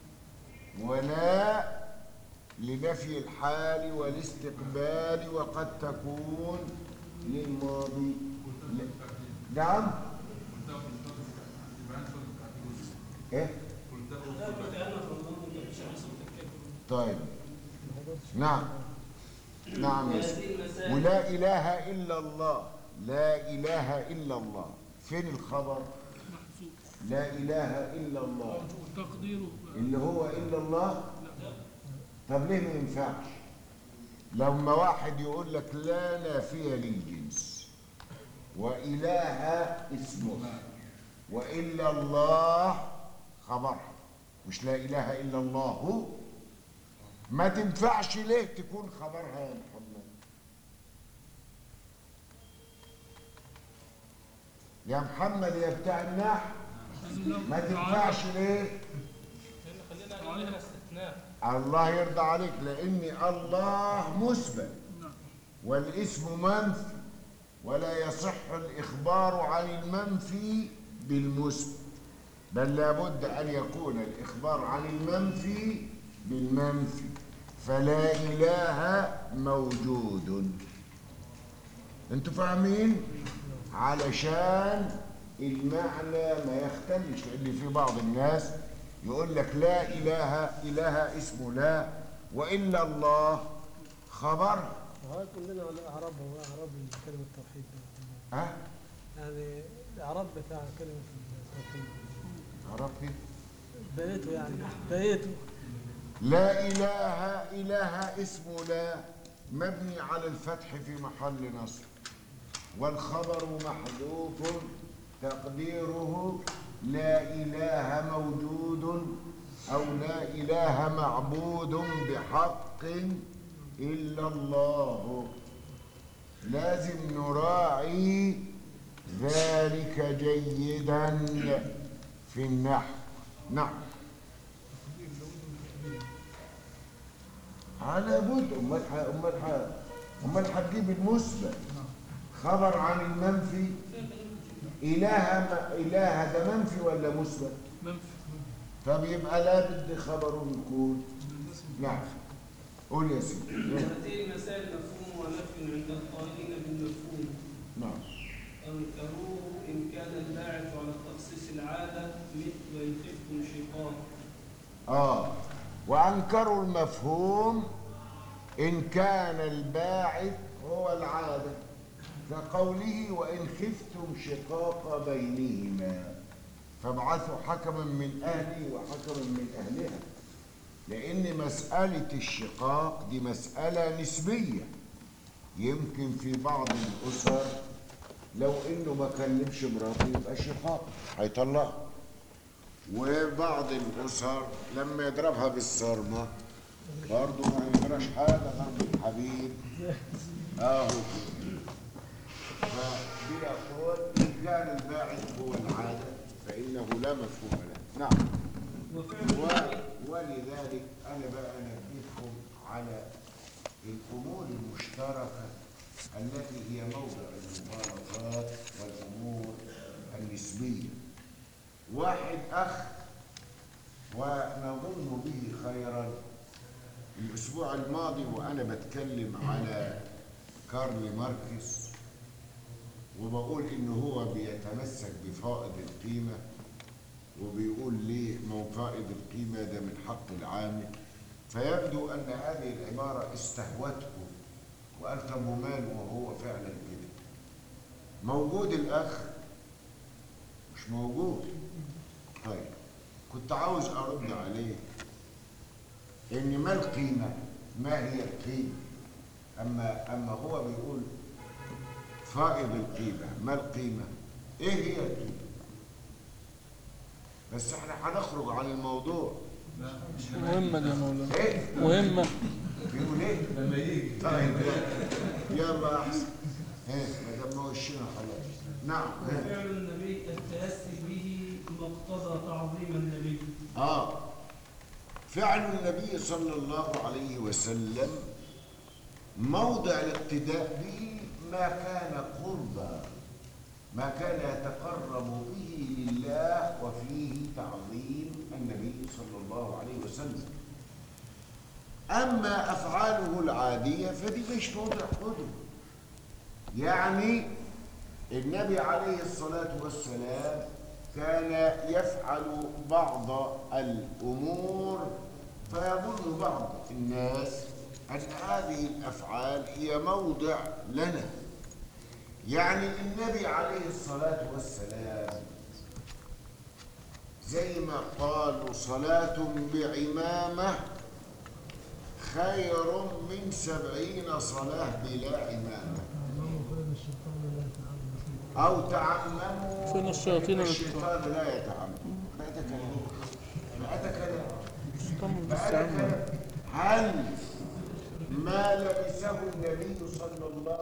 S1: ولا لنفي الحال والاستقبال وقد تكون للماضي ل- نعم ايه
S10: لا كنت أنا في رمضان كنت مش عايز أتكلم
S1: طيب نعم نعم يا
S10: هذه
S1: سيدي.
S10: المسائل
S1: ولا اله الا الله لا اله الا الله فين الخبر
S4: محسوب
S1: لا اله الا الله
S4: وتقديره
S1: اللي هو الا الله
S4: لا
S1: طب ليه ما ينفعش لما واحد يقول لك لا نافية للجنس وإله اسمه وإلا الله خبر مش لا إله إلا الله ما تنفعش ليه تكون خبرها يا محمد يا محمد يا بتاع النحو
S4: لازم لو
S1: ما تنفعش ليه
S10: لأن خلينا نقول هنا استثناء
S1: الله يرضى عليك لأن الله مثبت
S4: نعم
S1: والاسم منفي ولا يصح الإخبار عن المنفي بالمثبت بل لابد أن يكون الإخبار عن المنفي بالمنفي فلا إله موجود انتوا فاهمين علشان المعنى ما يختلش لأن في بعض الناس يقول لك لا إله إله اسمه لا وإلا الله خبر
S11: وهذا كلنا على إعراب هو إعراب كلمة التوحيد ده.
S1: ها
S11: يعني الإعراب بتاع كلمة التوحيد
S1: عرفتي
S11: بقيته يعني بقيته
S1: لا إله إله اسمه لا مبني على الفتح في محل نصب والخبر محذوف تقديره لا إله موجود أو لا إله معبود بحق إلا الله لازم نراعي ذلك جيدا في النحو نعم على بد امال ح- امال ح- امال هتجيب المثبت خبر عن المنفي اله ما اله ده منفي ولا مثبت
S4: منفي
S1: طب يبقى لابد خبر يكون نعم قول يا سيدي
S10: هذه المسائل مفهوم ونفي عند القائلين بالمفهوم
S1: نعم
S10: أنكروه إن كان الباعث على التخصيص العادة مثل وإن خفتم شقاق
S1: آه وأنكروا المفهوم إن كان الباعث هو العادة كقوله وإن خفتم شقاق بينهما فابعثوا حكما من أهلي وحكما من أهلها لأن مسألة الشقاق دي مسألة نسبية يمكن في بعض الأسر لو إنه ما كلمش مراته يبقى شقاق هيطلقها وبعض الأسر لما يضربها بالصرمة برضه ما يجراش حاجة ضرب الحبيب أهو فبيقول إن كان الباعث هو العادة فإنه لا مفهوم له نعم و... ولذلك أنا بقى أنبهكم على الأمور المشتركة التي هي موضع المبالغات والأمور النسبية واحد أخ ونظن به خيرا الأسبوع الماضي وأنا بتكلم على كارل ماركس وبقول إن هو بيتمسك بفائض القيمة وبيقول ليه ما هو فائض القيمة ده من حق العامل فيبدو أن هذه العبارة استهوته وقال طب وماله وهو فعلا كده موجود الأخ مش موجود طيب كنت عاوز أرد عليه إن ما القيمة ما هي القيمة أما أما هو بيقول فائض القيمة ما القيمة إيه هي القيمة بس احنا هنخرج عن الموضوع
S4: مهمة دي يا مولانا
S1: ايه
S4: مهمة
S1: بيقول ايه
S8: لما يجي
S1: طيب يلا احسن ايه ما دام وشنا خلاص نعم إيه.
S10: وفعل النبي التأسي به مقتضى تعظيم النبي
S1: اه فعل النبي صلى الله عليه وسلم موضع الاقتداء به ما كان قربا ما كان يتقرب به لله وفيه تعظيم النبي صلى الله عليه وسلم أما أفعاله العادية فدي مش موضع قدوة يعني النبي عليه الصلاة والسلام كان يفعل بعض الأمور فيظن بعض الناس أن هذه الأفعال هي موضع لنا يعني النبي عليه الصلاة والسلام زي ما قالوا صلاة بعمامة خير من سبعين صلاة بلا عمامة أو تعمموا
S4: فين الشياطين اللي
S1: الشيطان لا يتعمم لا يتكلم لا يتكلم
S4: تم
S1: فأنا كلام. هل ما لبسه النبي صلى الله